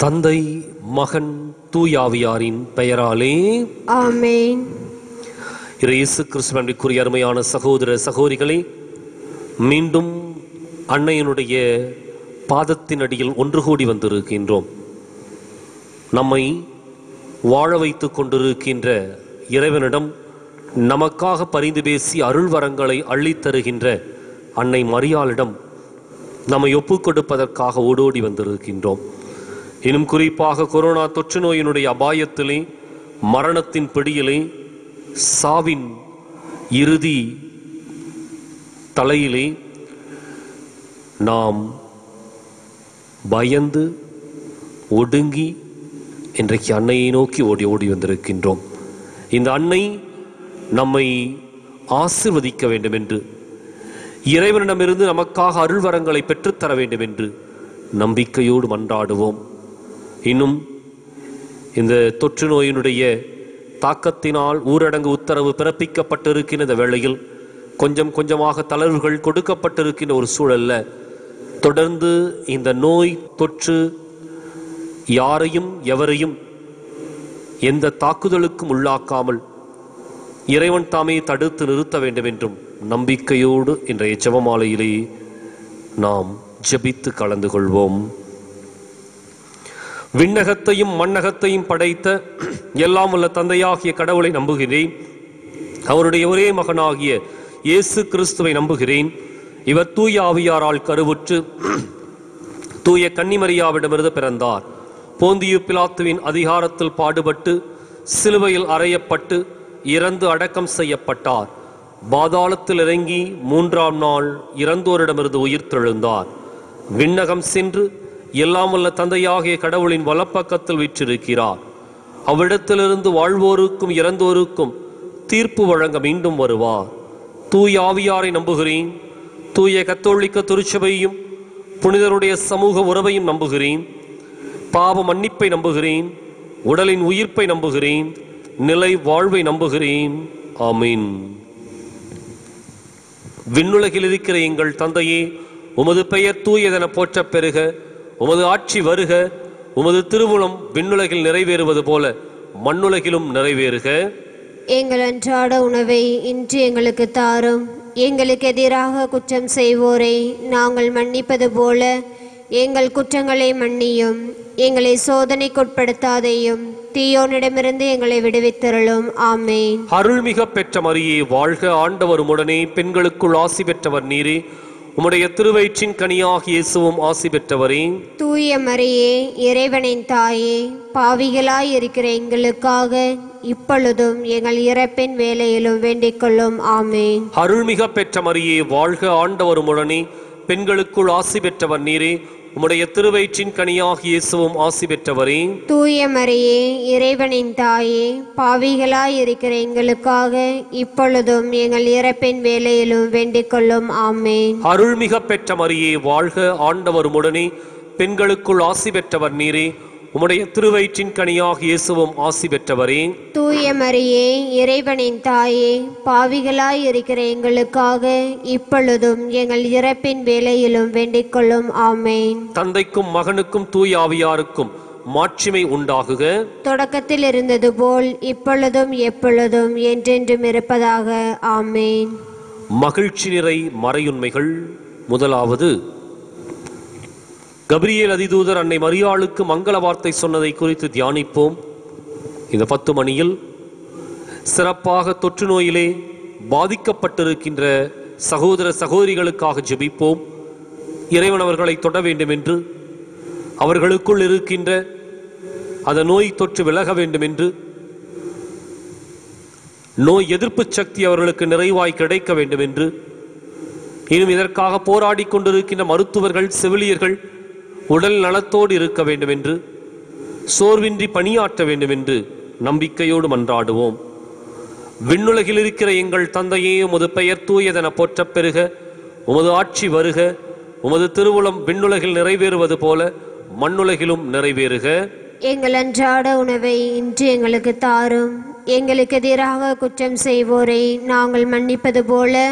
தந்தை மகன் தூயாவியாரின் பெயராலே ஆமென் இறை இயேசு கிறிஸ்துவனுக்குரிய அருமையான சகோதர சகோதரிகளே மீண்டும் அன்னையனுடைய பாதத்தின் அடியில் ஒன்று கூடி வந்திருக்கின்றோம் நம்மை வாழ வைத்துக் கொண்டிருக்கின்ற இறைவனிடம் நமக்காக பரிந்து பேசி அருள் வரங்களை அள்ளித் தருகின்ற அன்னை மரியாளிடம் நம்மை ஒப்புக் கொடுப்பதற்காக ஓடோடி வந்திருக்கின்றோம் இன்னும் குறிப்பாக கொரோனா தொற்று நோயினுடைய அபாயத்திலே மரணத்தின் பிடியிலே சாவின் இறுதி தலையிலே நாம் பயந்து ஒடுங்கி இன்றைக்கு அன்னையை நோக்கி ஓடி ஓடி வந்திருக்கின்றோம் இந்த அன்னை நம்மை ஆசிர்வதிக்க வேண்டும் என்று இறைவனிடமிருந்து நமக்காக அருள்வரங்களை பெற்றுத்தர வேண்டும் என்று நம்பிக்கையோடு மன்றாடுவோம் இன்னும் இந்த தொற்று நோயினுடைய தாக்கத்தினால் ஊரடங்கு உத்தரவு பிறப்பிக்கப்பட்டிருக்கின்ற இந்த வேளையில் கொஞ்சம் கொஞ்சமாக தளர்வுகள் கொடுக்கப்பட்டிருக்கின்ற ஒரு சூழல்ல தொடர்ந்து இந்த நோய் தொற்று யாரையும் எவரையும் எந்த தாக்குதலுக்கும் உள்ளாக்காமல் இறைவன் தாமே தடுத்து நிறுத்த வேண்டும் என்றும் நம்பிக்கையோடு இன்றைய ஜெபமாலையிலே நாம் ஜெபித்து கலந்து கொள்வோம் விண்ணகத்தையும் மண்ணகத்தையும் படைத்த எல்லாம் உள்ள தந்தையாகிய கடவுளை நம்புகிறேன் அவருடைய ஒரே மகனாகிய இயேசு கிறிஸ்துவை நம்புகிறேன் இவர் தூய ஆவியாரால் கருவுற்று தூய கன்னிமரியாவிடமிருந்து பிறந்தார் போந்தியு பிலாத்துவின் அதிகாரத்தில் பாடுபட்டு சிலுவையில் அறையப்பட்டு இறந்து அடக்கம் செய்யப்பட்டார் பாதாளத்தில் இறங்கி மூன்றாம் நாள் இறந்தோரிடமிருந்து உயிர்த்தெழுந்தார் விண்ணகம் சென்று எல்லாம் வல்ல தந்தையாகிய கடவுளின் வலப்பக்கத்தில் வீற்றிருக்கிறார் அவ்விடத்திலிருந்து வாழ்வோருக்கும் இறந்தோருக்கும் தீர்ப்பு வழங்க மீண்டும் வருவார் தூய ஆவியாரை நம்புகிறேன் தூய கத்தோலிக்க திருச்சபையும் புனிதருடைய சமூக உறவையும் நம்புகிறேன் பாவ மன்னிப்பை நம்புகிறேன் உடலின் உயிர்ப்பை நம்புகிறேன் நிலை வாழ்வை நம்புகிறேன் ஆமீன் விண்ணுலகில் இருக்கிற எங்கள் தந்தையே உமது பெயர் தூயதென போற்றப் பெறுக உமது ஆட்சி வருக உமது திருவுளம் விண்ணுலகில் நிறைவேறுவது போல மண்ணுலகிலும் நிறைவேறுக எங்கள் அன்றாட உணவை இன்று எங்களுக்கு தாரும் எங்களுக்கு எதிராக குற்றம் செய்வோரை நாங்கள் மன்னிப்பது போல எங்கள் குற்றங்களை மன்னியும் எங்களை சோதனைக்குட்படுத்தாதையும் தீயோனிடமிருந்து எங்களை விடுவித்தருளும் ஆமேன் அருள்மிக பெற்ற மரியே வாழ்க ஆண்டவர் உடனே பெண்களுக்குள் ஆசி பெற்றவர் நீரே உம்முடைய திருவயிற்றின் கனியாக இயேசுவும் ஆசி பெற்றவரே தூய மரியே இறைவனின் தாயே பாவிகளாய் இருக்கிற எங்களுக்காக இப்பொழுதும் எங்கள் இறப்பின் வேலையிலும் வேண்டிக் கொள்ளும் ஆமேன் அருள்மிக பெற்ற மரியே வாழ்க ஆண்டவர் உடனே பெண்களுக்குள் ஆசி பெற்றவர் நீரே உம்முடைய திருவயிற்றின் கனியாக இயேசுவும் ஆசி பெற்றவரே தூய மரியே இறைவனின் தாயே பாவிகளாய் இருக்கிற எங்களுக்காக இப்பொழுதும் எங்கள் இறப்பின் வேலையிலும் வேண்டிக் கொள்ளும் ஆமேன் அருள்மிக பெற்ற மரியே வாழ்க ஆண்டவர் உடனே பெண்களுக்குள் ஆசி பெற்றவர் நீரே உம்முடைய திருவயிற்றின் கனியாக இயேசுவும் ஆசி பெற்றவரே தூய மரியே இறைவனின் தாயே பாவிகளாய் இருக்கிற எங்களுக்காக இப்பொழுதும் எங்கள் இறப்பின் வேலையிலும் வேண்டிக் கொள்ளும் ஆமேன் தந்தைக்கும் மகனுக்கும் தூய ஆவியாருக்கும் மாட்சிமை உண்டாகுக தொடக்கத்தில் இருந்தது போல் இப்பொழுதும் எப்பொழுதும் என்றென்றும் இருப்பதாக ஆமேன் மகிழ்ச்சி நிறை மறையுண்மைகள் முதலாவது கபிரியேல் அதிதூதர் அன்னை மரியாளுக்கு மங்கள வார்த்தை சொன்னதை குறித்து தியானிப்போம் இந்த பத்து மணியில் சிறப்பாக தொற்று நோயிலே பாதிக்கப்பட்டிருக்கின்ற சகோதர சகோதரிகளுக்காக ஜெபிப்போம் இறைவன் அவர்களை தொட வேண்டும் என்று அவர்களுக்குள் இருக்கின்ற அந்த நோய் தொற்று விலக வேண்டும் என்று நோய் எதிர்ப்பு சக்தி அவர்களுக்கு நிறைவாய் கிடைக்க வேண்டும் என்று இன்னும் இதற்காக போராடி கொண்டிருக்கின்ற மருத்துவர்கள் செவிலியர்கள் உடல் நலத்தோடு இருக்க வேண்டும் என்று சோர்வின்றி பணியாற்ற வேண்டும் என்று நம்பிக்கையோடு மன்றாடுவோம் விண்ணுலகில் இருக்கிற எங்கள் தந்தையே உமது பெயர் தூயதென போற்றப் பெறுக உமது ஆட்சி வருக உமது திருவுளம் விண்ணுலகில் நிறைவேறுவது போல மண்ணுலகிலும் நிறைவேறுக எங்கள் அன்றாட உணவை இன்று எங்களுக்கு தாரும் எங்களுக்கு எதிராக குற்றம் செய்வோரை நாங்கள் மன்னிப்பது போல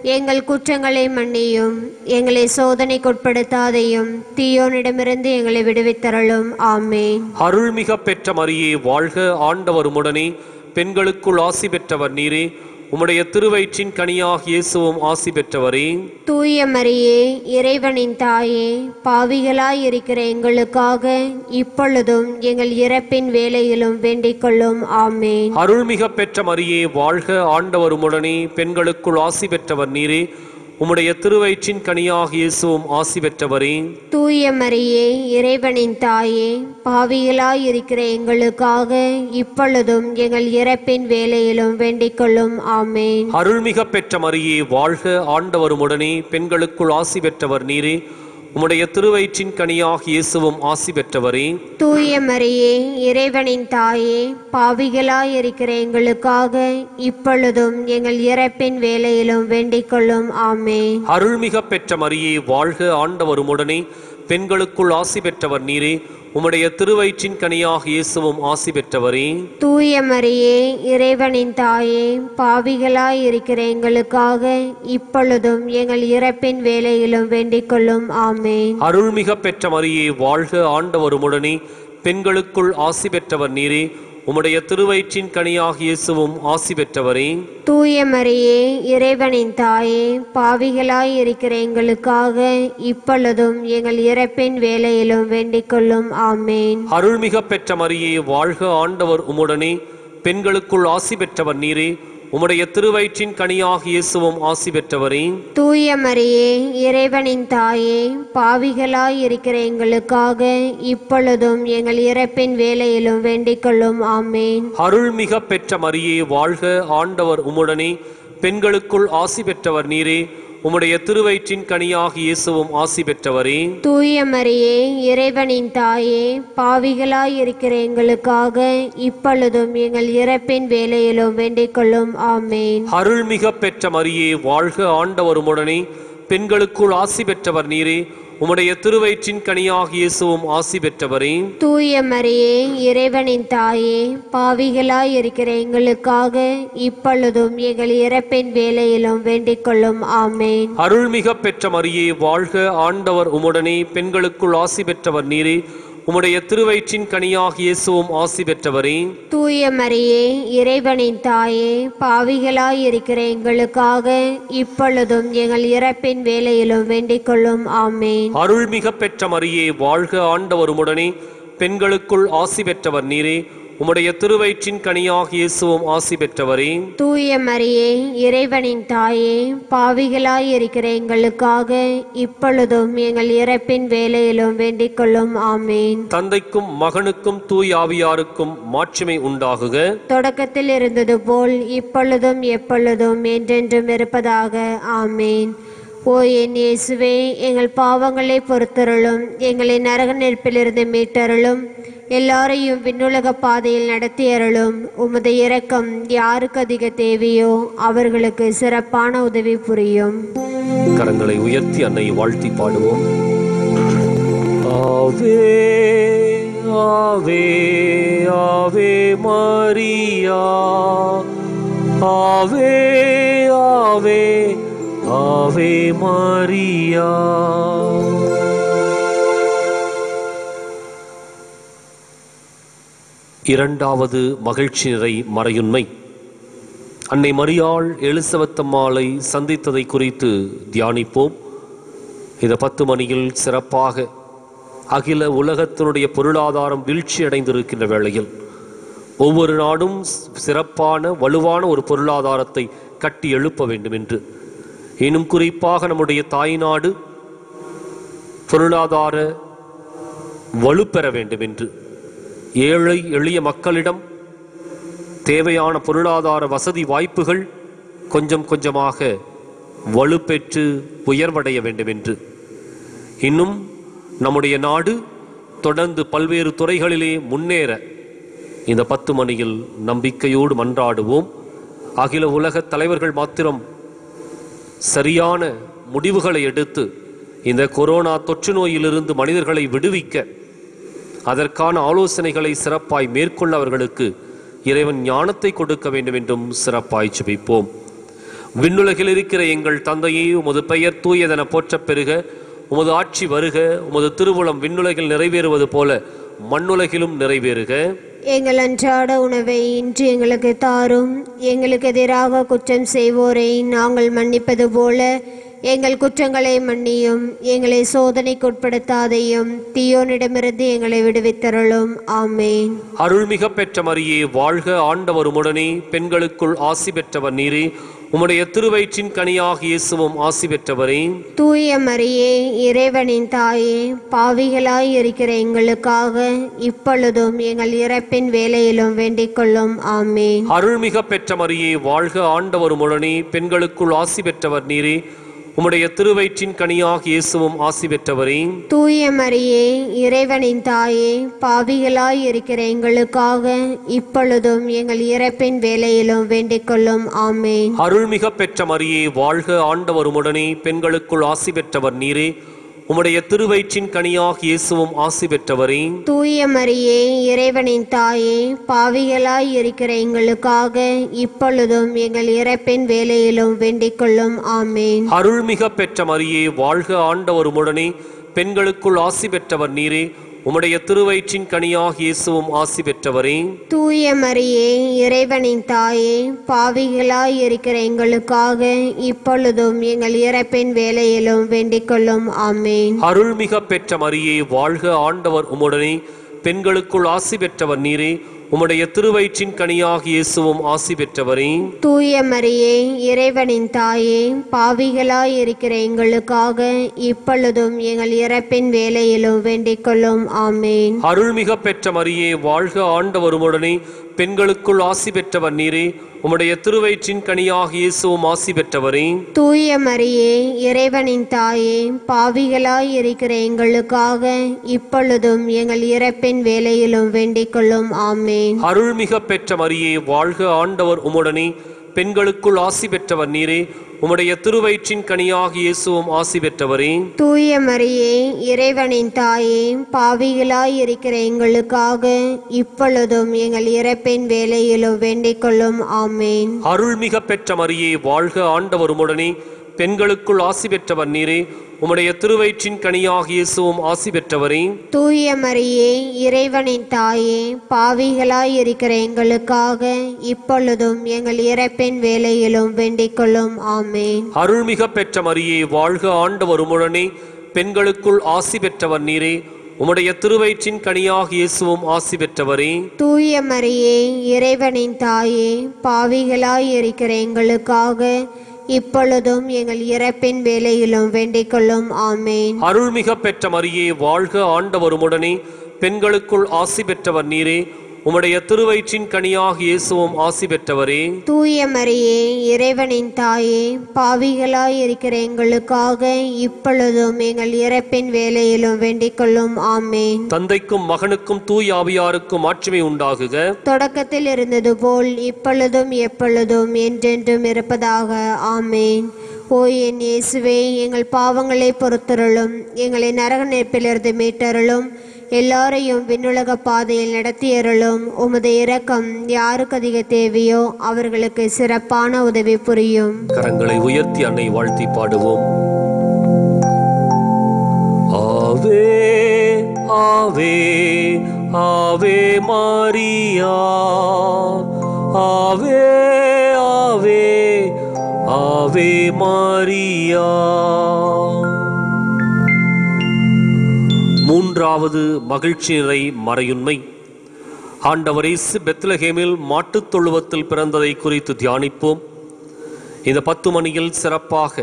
எங்கள் குற்றங்களை மன்னியும் எங்களை சோதனைக்குட்படுத்தாதையும் தீயோனிடமிருந்து எங்களை விடுவித்தரலும் ஆமேன் அருள்மிக பெற்ற மரியே வாழ்க ஆண்டவர் உடனே பெண்களுக்குள் ஆசி பெற்றவர் நீரே உம்முடைய திருவயிற்றின் கனியாக இயேசுவும் ஆசி பெற்றவரே தூய மரியே இறைவனின் தாயே பாவிகளாய் இருக்கிற எங்களுக்காக இப்பொழுதும் எங்கள் இறப்பின் வேலையிலும் வேண்டிக் கொள்ளும் ஆமேன் அருள்மிக பெற்ற மரியே வாழ்க ஆண்டவர் உடனே பெண்களுக்குள் ஆசி பெற்றவர் நீரே உம்முடைய திருவயிற்றின் கனியாக இயேசுவும் ஆசி பெற்றவரே தூய மரியே இறைவனின் தாயே பாவிகளாய் இருக்கிற எங்களுக்காக இப்பொழுதும் எங்கள் இறப்பின் வேலையிலும் வேண்டிக் கொள்ளும் ஆமேன் அருள்மிக பெற்ற மரியே வாழ்க ஆண்டவர் உடனே பெண்களுக்குள் ஆசி பெற்றவர் நீரே உம்முடைய திருவயிற்றின் கனியாக இயேசுவும் ஆசி பெற்றவரே தூய மரியே இறைவனின் தாயே பாவிகளாய் இருக்கிற எங்களுக்காக இப்பொழுதும் எங்கள் இறப்பின் வேலையிலும் வேண்டிக் கொள்ளும் ஆமேன் அருள்மிக பெற்ற மரியே வாழ்க ஆண்டவர் உடனே பெண்களுக்குள் ஆசி பெற்றவர் நீரே உம்முடைய திருவயிற்றின் கனியாக இயேசுவும் ஆசி பெற்றவரே தூய மரியே இறைவனின் தாயே பாவிகளாய் இருக்கிற எங்களுக்காக இப்பொழுதும் எங்கள் இறப்பின் வேலையிலும் வேண்டிக் கொள்ளும் ஆமேன் அருள்மிக பெற்ற மரியே வாழ்க ஆண்டவர் உடனே பெண்களுக்குள் ஆசி பெற்றவர் நீரே உம்முடைய திருவயிற்றின் கனியாக இயேசுவும் ஆசி பெற்றவரே தூய மரியே இறைவனின் தாயே பாவிகளாய் இருக்கிற எங்களுக்காக இப்பொழுதும் எங்கள் இறப்பின் வேலையிலும் வேண்டிக் கொள்ளும் ஆமேன் அருள்மிக பெற்ற மரியே வாழ்க ஆண்டவர் உம்முடனே பெண்களுக்குள் ஆசி பெற்றவர் நீரே உம்முடைய திருவயிற்றின் கனியாக இயேசுவும் ஆசி பெற்றவரே தூய மரியே இறைவனின் தாயே பாவிகளாய் இருக்கிற எங்களுக்காக இப்பொழுதும் எங்கள் இறப்பின் வேலையிலும் வேண்டிக் கொள்ளும் ஆமேன் அருள்மிக பெற்ற மரியே வாழ்க ஆண்டவர் உம்முடனே பெண்களுக்குள் ஆசி பெற்றவர் நீரே உம்முடைய திருவயிற்றின் கனியாக இயேசுவும் ஆசி பெற்றவரே தூய மரியே இறைவனின் தாயே பாவிகளாய் இருக்கிற எங்களுக்காக இப்பொழுதும் எங்கள் இறப்பின் வேலையிலும் வேண்டிக் கொள்ளும் ஆமேன் அருள்மிக பெற்ற மரியே வாழ்க ஆண்டவர் உம்முடனே பெண்களுக்குள் ஆசி பெற்றவர் நீரே உம்முடைய திருவயிற்றின் கனியாக இயேசுவும் ஆசி பெற்றவரே தூய மரியே இறைவனின் தாயே பாவிகளாய் இருக்கிற எங்களுக்காக இப்பொழுதும் எங்கள் இறப்பின் வேலையிலும் வேண்டிக் கொள்ளும் ஆமேன் அருள்மிக பெற்ற மரியே வாழ்க ஆண்டவர் உம்முடனே பெண்களுக்குள் ஆசி பெற்றவர் நீரே உம்முடைய திருவயிற்றின் கனியாக இயேசுவும் ஆசி பெற்றவரே தூய மரியே இறைவனின் தாயே பாவிகளாய் இருக்கிற எங்களுக்காக இப்பொழுதும் எங்கள் இறப்பின் வேலையிலும் வேண்டிக் கொள்ளும் ஆமேன் அருள்மிக பெற்ற மரியே வாழ்க ஆண்டவர் உம்முடனே பெண்களுக்குள் ஆசி பெற்றவர் நீரே உம்முடைய திருவயிற்றின் கனியாக இயேசுவும் ஆசி பெற்றவரே தூய மரியே இறைவனின் தாயே பாவிகளாய் இருக்கிற எங்களுக்காக இப்பொழுதும் எங்கள் இறப்பின் வேலையிலும் வேண்டிக் கொள்ளும் ஆமேன் தந்தைக்கும் மகனுக்கும் தூய் ஆவியாருக்கும் மாட்சிமை உண்டாகுக தொடக்கத்தில் இருந்தது போல் இப்பொழுதும் எப்பொழுதும் என்றென்றும் இருப்பதாக ஆமேன் ஓ என் இயேசுவே எங்கள் பாவங்களை பொறுத்தருளும் எங்களை நரக நெருப்பிலிருந்து மீட்டருளும் எல்லாரையும் விண்ணுலக பாதையில் நடத்தியருளும் உமது இரக்கம் யாருக்கு அதிக தேவையோ அவர்களுக்கு சிறப்பான உதவி புரியும் கரங்களை உயர்த்தி அன்னை வாழ்த்தி பாடுவோம் ஆவே ஆவே ஆவே மரியா ஆவே ஆவே ஆவே மரியா இரண்டாவது மகிழ்ச்சி நிறை மறையுண்மை அன்னை மரியாள் எலிசபெத்தம்மாளை சந்தித்ததை குறித்து தியானிப்போம் இந்த பத்து மணியில் சிறப்பாக அகில உலகத்தினுடைய பொருளாதாரம் வீழ்ச்சி அடைந்திருக்கின்ற வேளையில் ஒவ்வொரு நாடும் சிறப்பான வலுவான ஒரு பொருளாதாரத்தை கட்டி எழுப்ப வேண்டும் என்று இன்னும் குறிப்பாக நம்முடைய தாய்நாடு பொருளாதார வலுப்பெற வேண்டும் என்று ஏழை எளிய மக்களிடம் தேவையான பொருளாதார வசதி வாய்ப்புகள் கொஞ்சம் கொஞ்சமாக வலுப்பெற்று உயர்வடைய வேண்டும் என்று இன்னும் நம்முடைய நாடு தொடர்ந்து பல்வேறு துறைகளிலே முன்னேற இந்த பத்து மணியில் நம்பிக்கையோடு மன்றாடுவோம் அகில உலக தலைவர்கள் மாத்திரம் சரியான முடிவுகளை எடுத்து இந்த கொரோனா தொற்று நோயிலிருந்து மனிதர்களை விடுவிக்க அதற்கான ஆலோசனைகளை சிறப்பாய் மேற்கொள்ள அவர்களுக்கு இறைவன் ஞானத்தை கொடுக்க வேண்டும் என்றும் சிறப்பாய் ஜெபிப்போம் விண்ணுலகில் இருக்கிற எங்கள் தந்தையே உமது பெயர் தூயதென போற்றப் பெறுக உமது ஆட்சி வருக உமது திருவுளம் விண்ணுலகில் நிறைவேறுவது போல மண்ணுலகிலும் நிறைவேறுக எங்கள் அன்றாட உணவை இன்று எங்களுக்கு தாரும் எங்களுக்கு எதிராக குற்றம் செய்வோரை நாங்கள் மன்னிப்பது போல எங்கள் குற்றங்களை மன்னியும் எங்களை சோதனைக்குட்படுத்தாதையும் தீயோனிடமிருந்து எங்களை விடுவித்தருளும் ஆமேன் அருள்மிக பெற்ற மரியே வாழ்க ஆண்டவர் உடனே பெண்களுக்குள் ஆசி பெற்றவர் நீரே உம்முடைய திருவயிற்றின் கனியாக இயேசுவும் ஆசி பெற்றவரே தூய மரியே இறைவனின் தாயே பாவிகளாய் இருக்கிற எங்களுக்காக இப்பொழுதும் எங்கள் இறப்பின் வேலையிலும் வேண்டிக் கொள்ளும் ஆமேன் அருள்மிக பெற்ற மரியே வாழ்க ஆண்டவர் உடனே பெண்களுக்குள் ஆசி பெற்றவர் நீரே உம்முடைய திருவயிற்றின் கனியாக இயேசுவும் ஆசி பெற்றவரே தூய மரியே இறைவனின் தாயே பாவிகளாய் இருக்கிற எங்களுக்காக இப்பொழுதும் எங்கள் இறப்பின் வேலையிலும் வேண்டிக் கொள்ளும் ஆமேன் அருள்மிக பெற்ற மரியே வாழ்க ஆண்டவர் உடனே பெண்களுக்குள் ஆசி பெற்றவர் நீரே உம்முடைய திருவயிற்றின் கனியாக இயேசுவும் ஆசி பெற்றவரே தூய மரியே இறைவனின் தாயே பாவிகளாய் இருக்கிற எங்களுக்காக இப்பொழுதும் எங்கள் இறப்பின் வேலையிலும் வேண்டிக் கொள்ளும் ஆமேன் அருள்மிக பெற்ற மரியே வாழ்க ஆண்டவர் உடனே பெண்களுக்குள் ஆசி பெற்றவர் நீரே உம்முடைய திருவயிற்றின் கனியாக இயேசுவும் ஆசி பெற்றவரே தூய மரியே இறைவனின் தாயே பாவிகளாய் இருக்கிற எங்களுக்காக இப்பொழுதும் எங்கள் இறப்பின் வேலையிலும் வேண்டிக் கொள்ளும் ஆமேன் அருள்மிக பெற்ற மரியே வாழ்க ஆண்டவர் உம்முடனே பெண்களுக்குள் ஆசி பெற்றவர் நீரே உம்முடைய திருவயிற்றின் கனியாக இயேசுவும் ஆசி பெற்றவரே தூய மரியே இறைவனின் தாயே பாவிகளாய் இருக்கிற எங்களுக்காக இப்பொழுதும் எங்கள் இறப்பின் வேலையிலும் வேண்டிக் கொள்ளும் ஆமேன் அருள்மிக பெற்ற மரியே வாழ்க ஆண்டவர் உம்முடனே பெண்களுக்குள் ஆசி பெற்றவர் நீரே உம்முடைய திருவயிற்றின் கனியாக இயேசுவும் ஆசி பெற்றவரே தூய மரியே இறைவனின் தாயே பாவிகளாய் இருக்கிற எங்களுக்காக இப்பொழுதும் எங்கள் இறப்பின் வேலையிலும் வேண்டிக் கொள்ளும் ஆமேன் அருள்மிக பெற்ற மரியே வாழ்க ஆண்டவர் உம்முடனே பெண்களுக்குள் ஆசி பெற்றவர் நீரே உம்முடைய திருவயிற்றின் கனியாக இயேசுவும் ஆசி பெற்றவரே தூய மரியே இறைவனின் தாயே பாவிகளாய் இருக்கிற எங்களுக்காக இப்பொழுதும் எங்கள் இறப்பின் வேலையிலும் வேண்டிக் கொள்ளும் ஆமேன் அருள்மிக பெற்ற மரியே வாழ்க ஆண்டவர் உம்முடனே பெண்களுக்குள் ஆசி பெற்றவர் நீரே உம்முடைய திருவயிற்றின் கனியாக இயேசுவும் ஆசி பெற்றவரே தூய மரியே இறைவனின் தாயே பாவிகளாய் இருக்கிற எங்களுக்காக இப்பொழுதும் எங்கள் இறப்பின் வேலையிலும் வேண்டிக் கொள்ளும் ஆமேன் அருள்மிக பெற்ற மரியே வாழ்க ஆண்டவர் உம்முடனே பெண்களுக்குள் ஆசி பெற்றவர் நீரே உம்முடைய திருவயிற்றின் கனியாக இயேசுவும் ஆசி பெற்றவரே தூய மரியே இறைவனின் தாயே பாவிகளாய் இருக்கிற எங்களுக்காக இப்பொழுதும் எங்கள் இறப்பின் வேலையிலும் வேண்டிக் கொள்ளும் ஆமேன் அருள்மிக பெற்ற மரியே வாழ்க ஆண்டவர் உம்முடனே பெண்களுக்குள் ஆசி பெற்றவர் நீரே உம்முடைய திருவயிற்றின் கனியாக இயேசுவும் ஆசி பெற்றவரே தூய மரியே இறைவனின் தாயே பாவிகளாய் இருக்கிற எங்களுக்காக இப்பொழுதும் எங்கள் இறப்பின் வேலையிலும் வேண்டிக் கொள்ளும் ஆமேன் தந்தைக்கும் மகனுக்கும் தூய் ஆவியாருக்கும் ஆட்சிமை உண்டாகுக தொடக்கத்தில் இருந்தது போல் இப்பொழுதும் எப்பொழுதும் என்றென்றும் இருப்பதாக ஆமேன் ஓ என் இயேசுவே எங்கள் பாவங்களை பொறுத்தருளும் எங்களை நரக நெருப்பிலிருந்து மீட்டருளும் எல்லாரையும் விண்ணுலக பாதையில் நடத்தியருளும் உமது இரக்கம் யாருக்கு அதிக தேவையோ அவர்களுக்கு சிறப்பான உதவி புரியும் கரங்களை உயர்த்தி அன்னை வாழ்த்தி பாடுவோம் ஆவே ஆவே ஆவே மாரியா ஆவே ஆவே ஆவே மாரியா மூன்றாவது மகிழ்ச்சி நிறை மறையுண்மை ஆண்டவர் இயேசு பெத்லஹேமில் மாட்டுத் தொழுவத்தில் பிறந்ததை குறித்து தியானிப்போம் இந்த பத்து மணியில் சிறப்பாக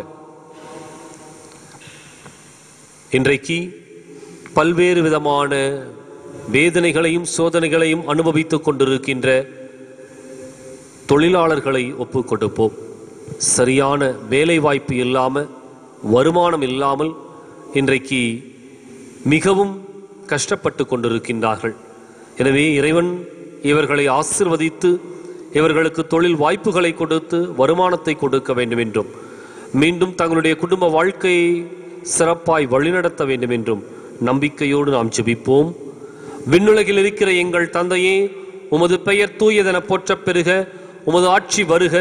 இன்றைக்கு பல்வேறு விதமான வேதனைகளையும் சோதனைகளையும் அனுபவித்துக் கொண்டிருக்கின்ற தொழிலாளர்களை ஒப்புக் கொடுப்போம் சரியான வேலை வாய்ப்பு இல்லாமல் வருமானம் இல்லாமல் இன்றைக்கு மிகவும் கஷ்டப்பட்டு கொண்டிருக்கின்றார்கள் எனவே இறைவன் இவர்களை ஆசிர்வதித்து இவர்களுக்கு தொழில் வாய்ப்புகளை கொடுத்து வருமானத்தை கொடுக்க வேண்டும் என்றும் மீண்டும் தங்களுடைய குடும்ப வாழ்க்கையை சிறப்பாய் வழிநடத்த வேண்டும் என்றும் நம்பிக்கையோடு நாம் ஜெபிப்போம் விண்ணுலகில் இருக்கிற எங்கள் தந்தையே உமது பெயர் தூயதென போற்றப் பெறுக உமது ஆட்சி வருக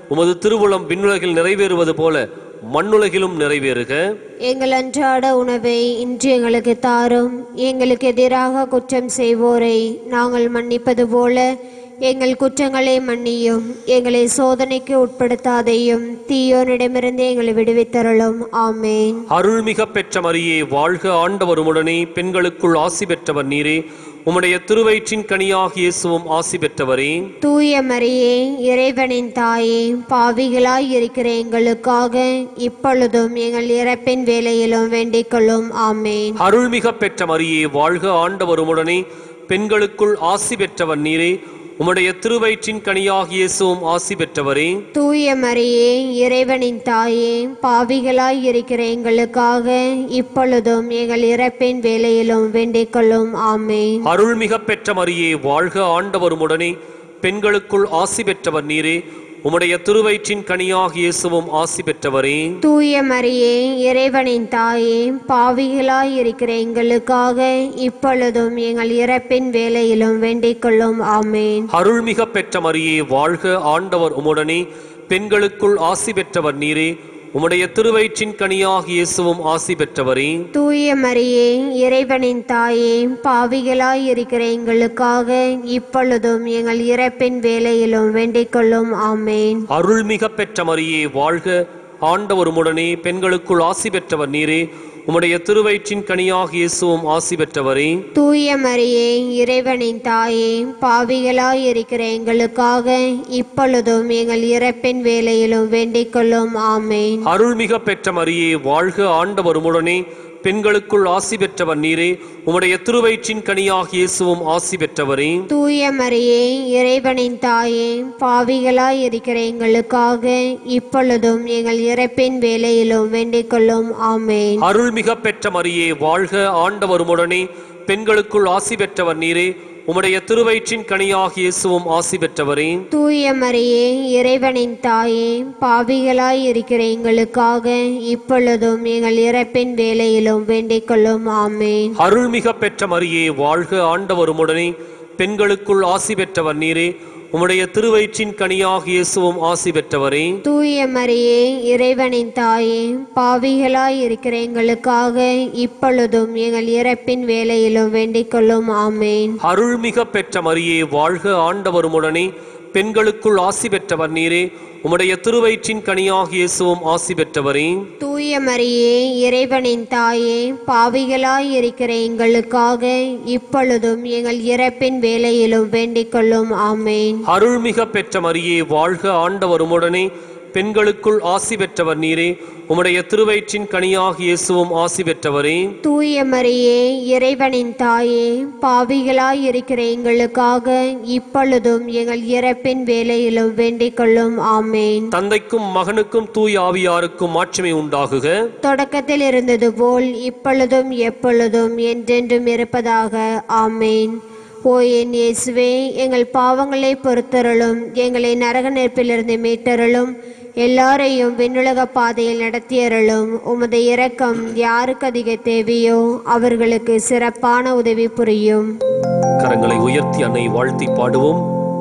உமது திருவுளம் விண்ணுலகில் நிறைவேறுவது போல மண்ணுலகிலும் நிறைவேறுக எங்கள் அன்றாட உணவை இன்று எங்களுக்கு தாரும் எங்களுக்கு எதிராக குற்றம் செய்வோரை நாங்கள் மன்னிப்பது போல எங்கள் குற்றங்களை மன்னியும் எங்களை சோதனைக்கு உட்படுத்தாதையும் தீயோனிடமிருந்து எங்களை விடுவித்தருளும் ஆமேன் அருள்மிக பெற்ற மரியே வாழ்க ஆண்டவர் உடனே பெண்களுக்குள் ஆசி பெற்றவர் நீரே உம்முடைய திருவயிற்றின் கனியாகிய இயேசுவும் ஆசி பெற்றவரே தூய மரியே இறைவனின் தாயே பாவிகளாய் இருக்கிற எங்களுக்காக இப்பொழுதும் எங்கள் இறப்பின் வேலையிலும் வேண்டிக் கொள்ளும் ஆமேன் அருள்மிக பெற்ற மரியே வாழ்க ஆண்டவர் உடனே பெண்களுக்குள் ஆசி பெற்றவர் நீரே உம்முடைய திருவயிற்றின் கனியாகிய இயேசுவும் ஆசி பெற்றவரே தூய மரியே இறைவனின் தாயே பாவிகளாய் இருக்கிற எங்களுக்காக இப்பொழுதும் எங்கள் இறப்பின் வேலையிலும் வேண்டிக் கொள்ளும் ஆமேன் அருள்மிக பெற்ற மரியே வாழ்க ஆண்டவர் உடனே பெண்களுக்குள் ஆசி பெற்றவர் நீரே உம்முடைய திருவயிற்றின் கனியாகிய இயேசுவும் ஆசி பெற்றவரே தூய மரியே இறைவனின் தாயே பாவிகளாய் இருக்கிற எங்களுக்காக இப்பொழுதும் எங்கள் இறப்பின் வேலையிலும் வேண்டிக் கொள்ளும் ஆமேன் அருள்மிக பெற்ற மரியே வாழ்க ஆண்டவர் உம்முடனே பெண்களுக்குள் ஆசி பெற்றவர் நீரே உம்முடைய திருவயிற்றின் கனியாகிய இயேசுவும் ஆசி பெற்றவரே தூய மரியே இறைவனின் தாயே பாவிகளாய் இருக்கிற எங்களுக்காக இப்பொழுதும் எங்கள் இறப்பின் வேலையிலும் வேண்டிக் கொள்ளும் ஆமேன் அருள்மிக பெற்ற மரியே வாழ்க ஆண்டவர் உம்முடனே பெண்களுக்குள் ஆசி பெற்றவர் நீரே உம்முடைய திருவயிற்றின் கனியாகிய இயேசுவும் ஆசி பெற்றவரே தூய மரியே இறைவனின் தாயே பாவிகளாய் இருக்கிற எங்களுக்காக இப்பொழுதும் எங்கள் இறப்பின் வேலையிலும் வேண்டிக் கொள்ளும் ஆமேன் அருள்மிக பெற்ற மரியே வாழ்க ஆண்டவர் உம்முடனே பெண்களுக்குள் ஆசி பெற்றவர் நீரே உம்முடைய திருவயிற்றின் கனியாகிய இயேசுவும் ஆசி பெற்றவரே தூய மரியே இறைவனின் தாயே பாவிகளாய் இருக்கிற எங்களுக்காக இப்பொழுதும் எங்கள் இறப்பின் வேலையிலும் வேண்டிக் கொள்ளும் ஆமேன் அருள்மிக பெற்ற மரியே வாழ்க ஆண்டவர் உம்முடனே பெண்களுக்குள் ஆசி பெற்றவர் நீரே உம்முடைய திருவயிற்றின் கனியாகிய இயேசுவும் ஆசி பெற்றவரே தூய மரியே இறைவனின் தாயே பாவிகளாய் இருக்கிற எங்களுக்காக இப்பொழுதும் எங்கள் இறப்பின் வேலையிலும் வேண்டிக் கொள்ளும் ஆமேன் அருள்மிக பெற்ற மரியே வாழ்க ஆண்டவர் உம்முடனே பெண்களுக்குள் ஆசி பெற்றவர் நீரே உம்முடைய திருவயிற்றின் கனியாகிய இயேசுவும் ஆசி பெற்றவரே தூய மரியே இறைவனின் தாயே பாவிகளாய் இருக்கிற எங்களுக்காக இப்பொழுதும் எங்கள் இறப்பின் வேலையிலும் வேண்டிக் கொள்ளும் ஆமேன் அருள்மிக பெற்ற மரியே வாழ்க ஆண்டவர் உம்முடனே பெண்களுக்குள் ஆசி பெற்றவர் நீரே உம்முடைய திருவயிற்றின் கனியாகிய இயேசுவும் ஆசி பெற்றவரே தூய மரியே இறைவனின் தாயே பாவிகளாய் இருக்கிற எங்களுக்காக இப்பொழுதும் எங்கள் இறப்பின் வேலையிலும் வேண்டிக் கொள்ளும் ஆமேன் அருள்மிக பெற்ற மரியே வாழ்க ஆண்டவர் உம்முடனே பெண்களுக்குள் ஆசி பெற்றவர் நீரே உம்முடைய திருவயிற்றின் கனியாகிய இயேசுவும் ஆசி பெற்றவரே தூய மரியே இறைவனின் தாயே பாவிகளாய் இருக்கிற எங்களுக்காக இப்பொழுதும் எங்கள் இறப்பின் வேலையிலும் வேண்டிக் கொள்ளும் ஆமேன் தந்தைக்கும் மகனுக்கும் தூய் ஆவியாருக்கும் மாட்சிமை உண்டாகுக தொடக்கத்தில் இருந்தது போல் இப்பொழுதும் எப்பொழுதும் என்றென்றும் இருப்பதாக ஆமேன் ஓ என் இயேசுவே எங்கள் பாவங்களை பொறுத்தருளும் எங்களை நரக நெருப்பிலிருந்து மீட்டருளும் எல்லாரையும் விண்ணுலக பாதையில் நடத்தியருளும் உமது இரக்கம் யாருக்கு அதிக தேவையோ அவர்களுக்கு சிறப்பான உதவி புரியும் கரங்களை உயர்த்தி அன்னை வாழ்த்தி பாடுவோம்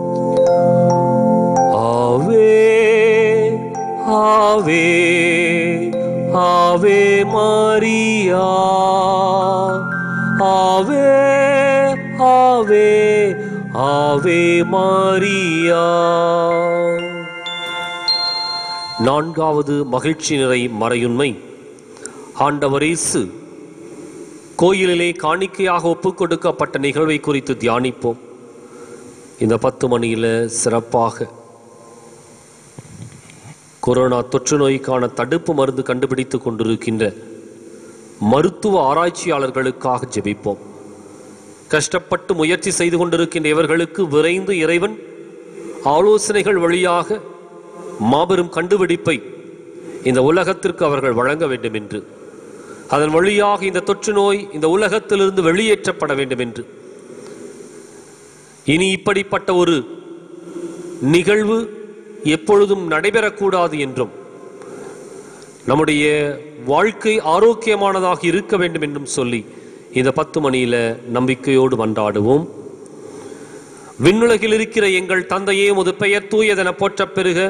ஆவே ஆவே ஆவே மாரியா ஆவே ஆவே ஆவே மாரியா நான்காவது மகிழ்ச்சி நிறை மறையுண்மை ஆண்டவரேசு கோயிலிலே காணிக்கையாக ஒப்புக் கொடுக்கப்பட்ட நிகழ்வை குறித்து தியானிப்போம் இந்த பத்து மணியில் சிறப்பாக கொரோனா தொற்று நோய்க்கான தடுப்பு மருந்து கண்டுபிடித்து கொண்டிருக்கின்ற மருத்துவ ஆராய்ச்சியாளர்களுக்காக ஜெபிப்போம் கஷ்டப்பட்டு முயற்சி செய்து கொண்டிருக்கின்ற இவர்களுக்கு விரைந்து இறைவன் ஆலோசனைகள் வழியாக மாபெரும் கண்டுபிடிப்பை இந்த உலகத்திற்கு அவர்கள் வழங்க வேண்டும் என்று அதன் வழியாக இந்த தொற்று நோய் இந்த உலகத்திலிருந்து வெளியேற்றப்பட வேண்டும் என்று இனி இப்படிப்பட்ட ஒரு நிகழ்வு எப்பொழுதும் நடைபெறக்கூடாது என்றும் நம்முடைய வாழ்க்கை ஆரோக்கியமானதாக இருக்க வேண்டும் என்றும் சொல்லி இந்த பத்து மணியில நம்பிக்கையோடு மன்றாடுவோம் விண்ணுலகில் இருக்கிற எங்கள் தந்தையே உமது பெயர் தூயதென போற்றப் பெறுக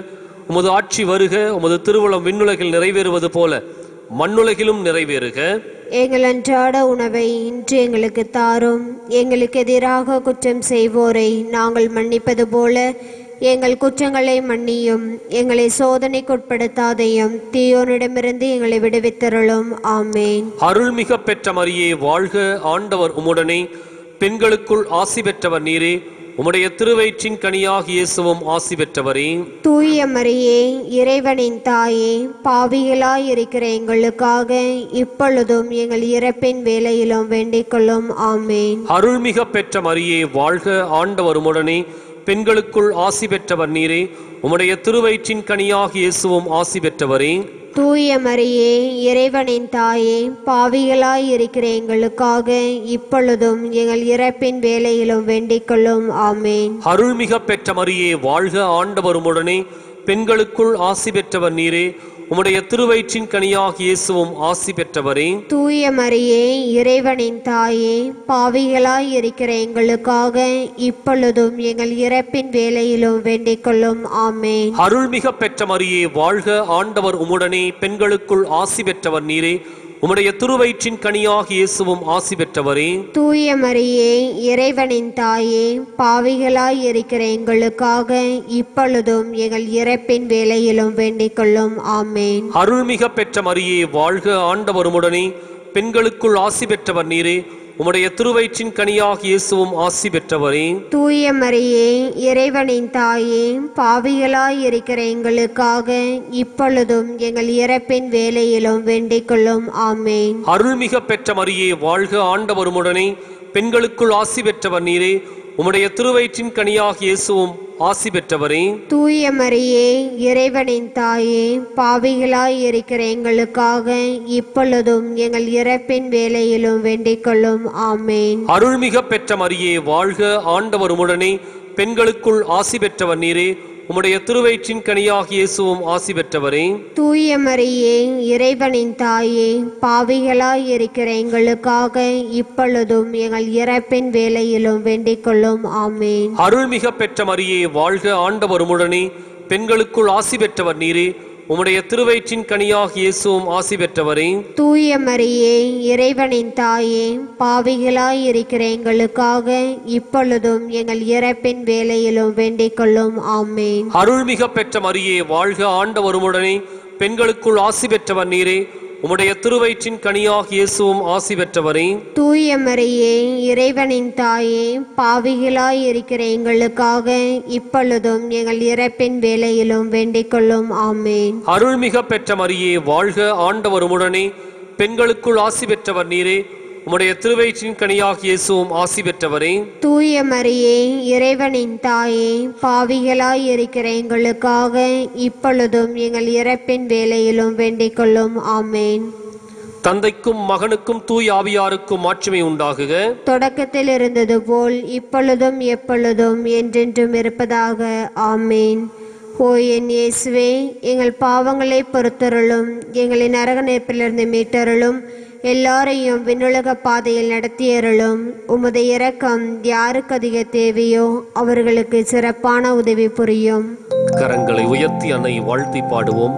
உமது ஆட்சி வருக உமது திருவுளம் விண்ணுலகில் நிறைவேறுவது போல மண்ணுலகிலும் நிறைவேறுக எங்கள் அன்றாட உணவை இன்று எங்களுக்கு தாரும் எங்களுக்கு எதிராக குற்றம் செய்வோரை நாங்கள் மன்னிப்பது போல எங்கள் குற்றங்களை மன்னியும் எங்களை சோதனைக்குட்படுத்தாதையும் தீயோனிடமிருந்து எங்களை விடுவித்தருளும் ஆமேன் அருள்மிக பெற்ற மரியே வாழ்க ஆண்டவர் உம்முடனே பெண்களுக்குள் ஆசி பெற்றவர் நீரே உம்முடைய திருவயிற்றின் கனியாக இயேசுவும் ஆசி பெற்றவரே தூய மரியே இறைவனின் தாயே பாவிகளாய் இருக்கிற எங்களுக்காக இப்பொழுதும் எங்கள் இறப்பின் வேலையிலும் வேண்டிக் கொள்ளும் ஆமேன் அருள்மிக பெற்ற மரியே வாழ்க ஆண்டவர் உம்முடனே பெண்களுக்குள் ஆசி பெற்றவர் நீரே உம்முடைய திருவயிற்றின் கனியாக இயேசுவும் ஆசி பெற்றவரே தூய மரியே இறைவனின் தாயே பாவிகளாய் இருக்கிற எங்களுக்காக இப்பொழுதும் எங்கள் இறப்பின் வேலையிலும் வேண்டிக் கொள்ளும் ஆமேன் அருள்மிக பெற்ற மரியே வாழ்க ஆண்டவர் உம்முடனே பெண்களுக்குள் ஆசி பெற்றவர் நீரே உம்முடைய திருவயிற்றின் கனியாக இயேசுவும் ஆசி பெற்றவரே தூய மரியே இறைவனின் தாயே பாவிகளாய் இருக்கிற எங்களுக்காக இப்பொழுதும் எங்கள் இறப்பின் வேலையிலும் வேண்டிக் கொள்ளும் ஆமேன் அருள்மிக பெற்ற மரியே வாழ்க ஆண்டவர் உம்முடனே பெண்களுக்குள் ஆசி பெற்றவர் நீரே உம்முடைய திருவயிற்றின் கனியாக இயேசுவும் ஆசி பெற்றவரே தூய மரியே இறைவனின் தாயே பாவிகளாய் இருக்கிற எங்களுக்காக இப்பொழுதும் எங்கள் இறப்பின் வேலையிலும் வேண்டிக் கொள்ளும் ஆமேன் அருள்மிக பெற்ற மரியே வாழ்க ஆண்டவர் உம்முடனே பெண்களுக்குள் ஆசி பெற்றவர் நீரே உம்முடைய திருவயிற்றின் கனியாக இயேசுவும் ஆசி பெற்றவரே தூய மரியே இறைவனின் தாயே பாவிகளாய் இருக்கிற எங்களுக்காக இப்பொழுதும் எங்கள் இறப்பின் வேலையிலும் வேண்டிக் கொள்ளும் ஆமேன் அருள்மிக பெற்ற மரியே வாழ்க ஆண்டவர் உம்முடனே பெண்களுக்குள் ஆசி பெற்றவர் நீரே உம்முடைய திருவயிற்றின் கனியாக இயேசுவும் ஆசி பெற்றவரே தூய மரியே இறைவனின் தாயே பாவிகளாய் இருக்கிற எங்களுக்காக இப்பொழுதும் எங்கள் இறப்பின் வேலையிலும் வேண்டிக் கொள்ளும் ஆமேன் அருள்மிக பெற்ற மரியே வாழ்க ஆண்டவர் உம்முடனே பெண்களுக்குள் ஆசி பெற்றவர் நீரே உம்முடைய திருவயிற்றின் கனியாக இயேசுவும் ஆசி பெற்றவரே தூய மரியே இறைவனின் தாயே பாவிகளாய் இருக்கிற எங்களுக்காக இப்பொழுதும் எங்கள் இறப்பின் வேலையிலும் வேண்டிக் கொள்ளும் ஆமேன் அருள்மிக பெற்ற மரியே வாழ்க ஆண்டவர் உம்முடனே பெண்களுக்குள் ஆசி பெற்றவர் நீரே உம்முடைய திருவயிற்றின் கனியாக இயேசுவும் ஆசி பெற்றவரே தூய மரியே இறைவனின் தாயே பாவிகளாய் இருக்கிற எங்களுக்காக இப்பொழுதும் எங்கள் இறப்பின் வேலையிலும் வேண்டிக் கொள்ளும் ஆமேன் அருள்மிக பெற்ற மரியே வாழ்க ஆண்டவர் உம்முடனே பெண்களுக்குள் ஆசி பெற்றவர் நீரே உம்முடைய திருவயிற்றின் கனியாக இயேசுவும் ஆசி பெற்றவரே தூய மரியே இறைவனின் தாயே பாவிகளாய் இருக்கிற எங்களுக்காக இப்பொழுதும் எங்கள் இறப்பின் வேலையிலும் வேண்டிக் கொள்ளும் ஆமேன் அருள்மிக பெற்ற மரியே வாழ்க ஆண்டவர் உம்முடனே பெண்களுக்குள் ஆசி பெற்றவர் நீரே உம்முடைய திருவயிற்றின் கனியாக இயேசுவும் ஆசி பெற்றவரே தூய மரியே இறைவனின் தாயே பாவிகளாய் இருக்கிற எங்களுக்காக இப்பொழுதும் எங்கள் இறப்பின் வேலையிலும் வேண்டிக் கொள்ளும் ஆமேன் தந்தைக்கும் மகனுக்கும் தூய் ஆவியாருக்கும் மாட்சிமை உண்டாகுக தொடக்கத்தில் இருந்தது போல் இப்பொழுதும் எப்பொழுதும் என்றென்றும் இருப்பதாக ஆமேன் ஓ என் இயேசுவே எங்கள் பாவங்களை பொறுத்தருளும் எங்களை நரக நெருப்பிலிருந்து மீட்டருளும் எல்லாரையும் விண்ணுலக பாதையில் நடத்தியருளும் உமது இரக்கம் யாருக்கு அதிக தேவையோ அவர்களுக்கு சிறப்பான உதவி புரியும் கரங்களை உயர்த்தி அன்னை வாழ்த்தி பாடுவோம்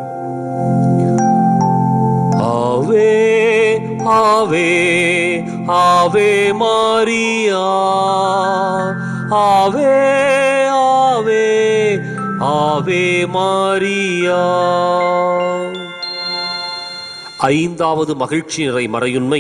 ஆவே ஆவே ஆவே மாரியா ஆவே ஆவே ஆவே மாரியா ஐந்தாவது மகிழ்ச்சி நிறை மறையுண்மை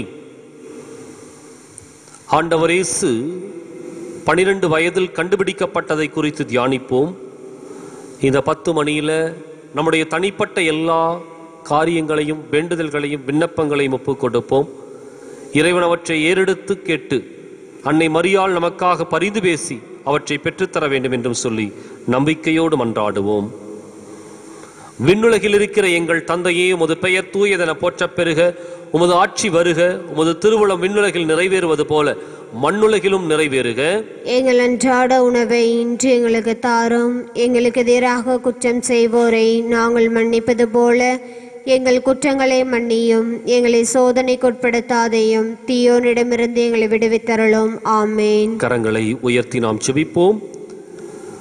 ஆண்டவரேசு பனிரெண்டு வயதில் கண்டுபிடிக்கப்பட்டதை குறித்து தியானிப்போம் இந்த பத்து மணியில நம்முடைய தனிப்பட்ட எல்லா காரியங்களையும் வேண்டுதல்களையும் விண்ணப்பங்களையும் ஒப்புக் கொடுப்போம் இறைவன் அவற்றை ஏறெடுத்து கேட்டு அன்னை மரியாள் நமக்காக பரிந்து பேசி அவற்றை பெற்றுத்தர வேண்டும் என்றும் சொல்லி நம்பிக்கையோடு மன்றாடுவோம் விண்ணுலகில் இருக்கிற எங்கள் தந்தையே உமது பெயர் தூயதென போற்றப் பெறுக உமது ஆட்சி வருக உமது திருவுளம் விண்ணுலகில் நிறைவேறுவது போல மண்ணுலகிலும் நிறைவேறுக எங்கள் அன்றாட உணவை இன்று எங்களுக்கு தாரும் எங்களுக்கு எதிராக குற்றம் செய்வோரை நாங்கள் மன்னிப்பது போல எங்கள் குற்றங்களை மன்னியும் எங்களை சோதனைக்குட்படுத்தாதையும் தீயோனிடமிருந்து எங்களை விடுவித்தருளும் ஆமேன் கரங்களை உயர்த்தி நாம் செபிப்போம்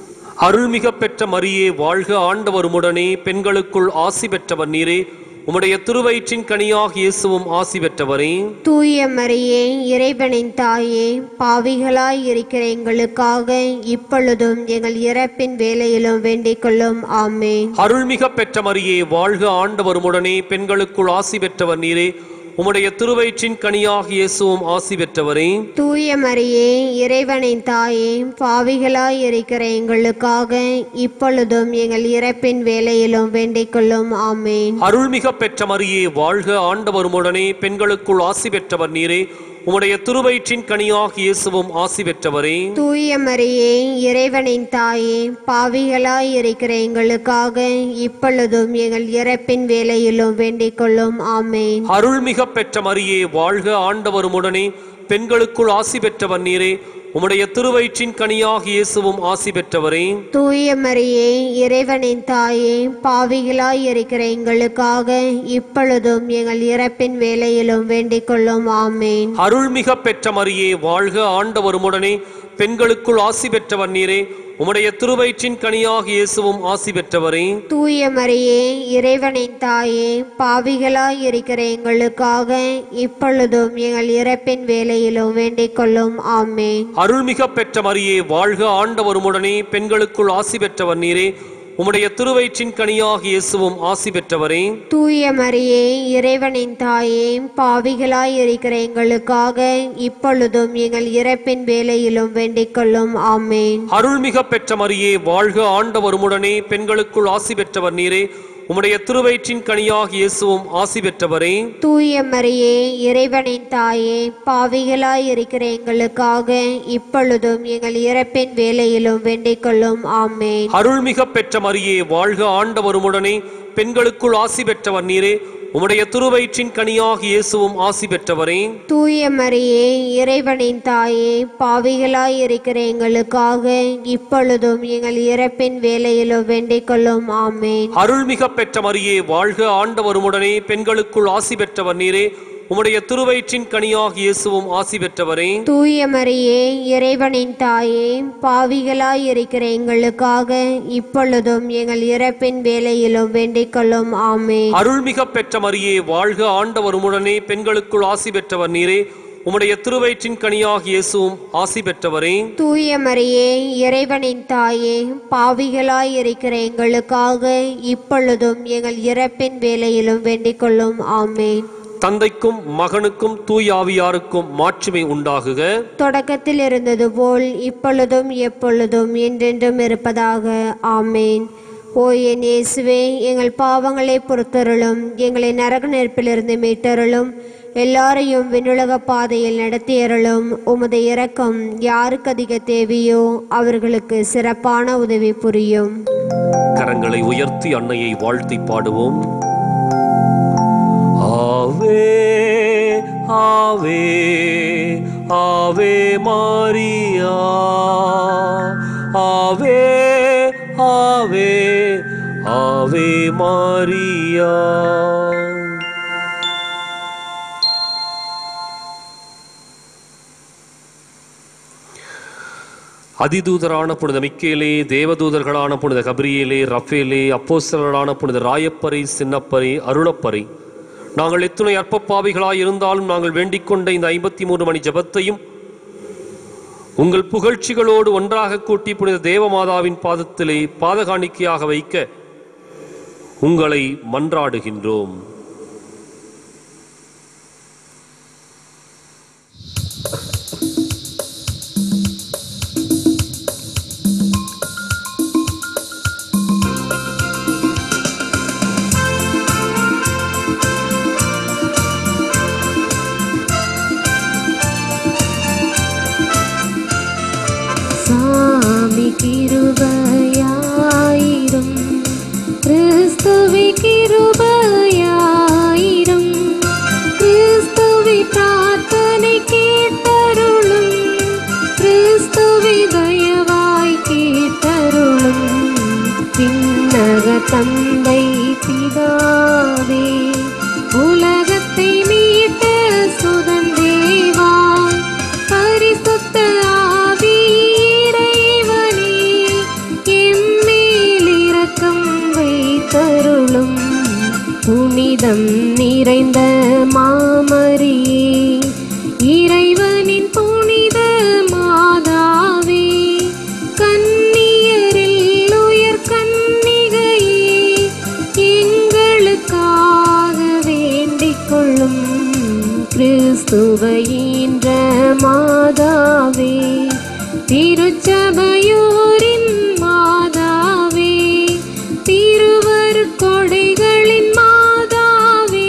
அருள்மிக பெற்ற மரியே வாழ்க ஆண்டவர் உடனே பெண்களுக்குள் ஆசி பெற்றவர் நீரே உம்முடைய திருவயிற்றின் கனியாக இயேசுவும் ஆசி பெற்றவரே தூய மரியே இறைவனின் தாயே பாவிகளாய் இருக்கிற எங்களுக்காக இப்பொழுதும் எங்கள் இறப்பின் வேலையிலும் வேண்டிக் கொள்ளும் ஆமேன் அருள்மிக பெற்ற மரியே வாழ்க ஆண்டவர் உடனே பெண்களுக்குள் ஆசி பெற்றவர் நீரே உம்முடைய திருவயிற்றின் கனியாக இயேசுவும் ஆசி பெற்றவரே தூய மரியே இறைவனின் தாயே பாவிகளாய் இருக்கிற எங்களுக்காக இப்பொழுதும் எங்கள் இறப்பின் வேலையிலும் வேண்டிக் கொள்ளும் ஆமேன் அருள்மிக பெற்ற மரியே வாழ்க ஆண்டவர் உடனே பெண்களுக்குள் ஆசி பெற்றவர் நீரே உம்முடைய திருவயிற்றின் கனியாக இயேசுவும் ஆசி பெற்றவரே தூய மரியே இறைவனின் தாயே பாவிகளாய் இருக்கிற எங்களுக்காக இப்பொழுதும் எங்கள் இறப்பின் வேலையிலும் வேண்டிக் கொள்ளும் ஆமேன் அருள்மிக பெற்ற மரியே வாழ்க ஆண்டவர் உடனே பெண்களுக்குள் ஆசி பெற்றவர் நீரே உம்முடைய திருவயிற்றின் கனியாக இயேசுவும் ஆசி பெற்றவரே தூய மரியே இறைவனின் தாயே பாவிகளாய் இருக்கிற எங்களுக்காக இப்பொழுதும் எங்கள் இறப்பின் வேலையிலும் வேண்டிக் கொள்ளும் ஆமேன் அருள்மிக பெற்ற மரியே வாழ்க ஆண்டவர் உடனே பெண்களுக்குள் ஆசி பெற்றவர் நீரே உம்முடைய திருவயிற்றின் கனியாக இயேசுவும் ஆசி பெற்றவரே தூய மரியே இறைவனின் தாயே பாவிகளாய் இருக்கிற எங்களுக்காக இப்பொழுதும் எங்கள் இறப்பின் வேலையிலும் வேண்டிக் கொள்ளும் ஆமேன் அருள்மிக பெற்ற மரியே வாழ்க ஆண்டவர் உடனே பெண்களுக்குள் ஆசி பெற்றவர் நீரே உம்முடைய திருவயிற்றின் கனியாக இயேசுவும் ஆசி பெற்றவரே தூய மரியே இறைவனின் தாயே பாவிகளாய் இருக்கிற எங்களுக்காக இப்பொழுதும் எங்கள் இறப்பின் வேலையிலும் வேண்டிக் கொள்ளும் ஆமேன் அருள்மிக பெற்ற மரியே வாழ்க ஆண்டவர் உடனே பெண்களுக்குள் ஆசி பெற்றவர் நீரே உம்முடைய திருவயிற்றின் கனியாக இயேசுவும் ஆசி பெற்றவரே தூய மரியே இறைவனின் தாயே பாவிகளாய் இருக்கிற எங்களுக்காக இப்பொழுதும் எங்கள் இறப்பின் வேலையிலும் வேண்டிக் கொள்ளும் ஆமேன் அருள்மிக பெற்ற மரியே வாழ்க ஆண்டவர் உடனே பெண்களுக்குள் ஆசி பெற்றவர் நீரே உம்முடைய திருவயிற்றின் கனியாக இயேசுவும் ஆசி பெற்றவரே தூய மரியே இறைவனின் தாயே பாவிகளாய் இருக்கிற எங்களுக்காக இப்பொழுதும் எங்கள் இறப்பின் வேலையிலும் வேண்டிக் கொள்ளும் ஆமேன் அருள்மிக பெற்ற மரியே வாழ்க ஆண்டவர் உடனே பெண்களுக்குள் ஆசி பெற்றவர் நீரே உம்முடைய திருவயிற்றின் கனியாக இயேசுவும் ஆசி பெற்றவரே தூய மரியே இறைவனின் தாயே பாவிகளாய் இருக்கிற எங்களுக்காக இப்பொழுதும் எங்கள் இறப்பின் வேலையிலும் வேண்டிக் கொள்ளும் ஆமேன் அருள்மிக பெற்ற மரியே வாழ்க ஆண்டவர் உடனே பெண்களுக்குள் ஆசி பெற்றவர் நீரே உம்முடைய திருவயிற்றின் கனியாக இயேசுவும் ஆசி பெற்றவரே தூய மரியே இறைவனின் தாயே பாவிகளாய் இருக்கிற எங்களுக்காக இப்பொழுதும் எங்கள் இறப்பின் வேலையிலும் வேண்டிக் கொள்ளும் ஆமேன் தந்தைக்கும் மகனுக்கும் தூயாவியாருக்கும் மாட்சிமை உண்டாகுக தொடக்கத்தில் இருந்தது போல் இப்பொழுதும் எப்பொழுதும் என்றென்றும் இருப்பதாக ஆமேன் ஓ என் இயேசுவே எங்கள் பாவங்களை பொறுத்தருளும் எங்களை நரக நெருப்பிலிருந்து மீட்டருளும் எல்லாரையும் விண்ணுலக பாதையில் நடத்தியருளும் உமது இரக்கம் யாருக்கு அதிக தேவையோ அவர்களுக்கு சிறப்பான உதவி புரியும் கரங்களை உயர்த்தி அன்னையை வாழ்த்தி பாடுவோம் ஆவே ஆவே ஆவே மாரியா ஆவே ஆவே ஆவே மாரியா அதிதூதரான புனித மிக்கேலே தேவதூதர்களான புனித கபிரியேலே ரஃபேலே அப்போஸ்தலர்களான புனித ராயப்பரை சின்னப்பரை அருளப்பரை நாங்கள் எத்துணை அற்பப்பாவிகளாய் இருந்தாலும் நாங்கள் வேண்டிக் கொண்ட இந்த ஐம்பத்தி மூன்று மணி ஜெபத்தையும் உங்கள் புகழ்ச்சிகளோடு ஒன்றாக கூட்டி புனித தேவமாதாவின் பாதத்திலே பாதகாணிக்கையாக வைக்க உங்களை மன்றாடுகின்றோம் சாமி கிருபையாயிரும் கிறிஸ்துவி கிருபையாயிரும் கிறிஸ்துவி பிரார்த்தனை கேட்டருளும் கிறிஸ்துவி தயவாய் கேட்டருளும் பின்னக தந்தை பிதாவே உலகத்தை மீட்ட சுதந்தேவா பரிசுத்த ஆவி இறைவனே எம் புனிதம் நிறைந்த மாமரியே இறைவனின் புனித மாதாவே கன்னியரில் உயர் கன்னிகையே எங்களுக்காக வேண்டிக் கொள்ளும் கிறிஸ்துவையின்ற மாதாவே திருச்சபையோரின் மாதாவே திருவர் கொடைகளின் மாதாவே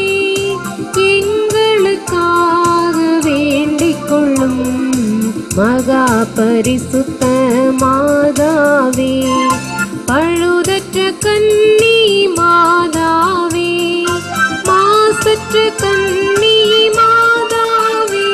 எங்களுக்காக வேண்டிக் கொள்ளும் மகா பரிசுத்த மாதாவே பழுதற்ற கன்னி மாதாவே மாசற்ற கன்னி மாதாவே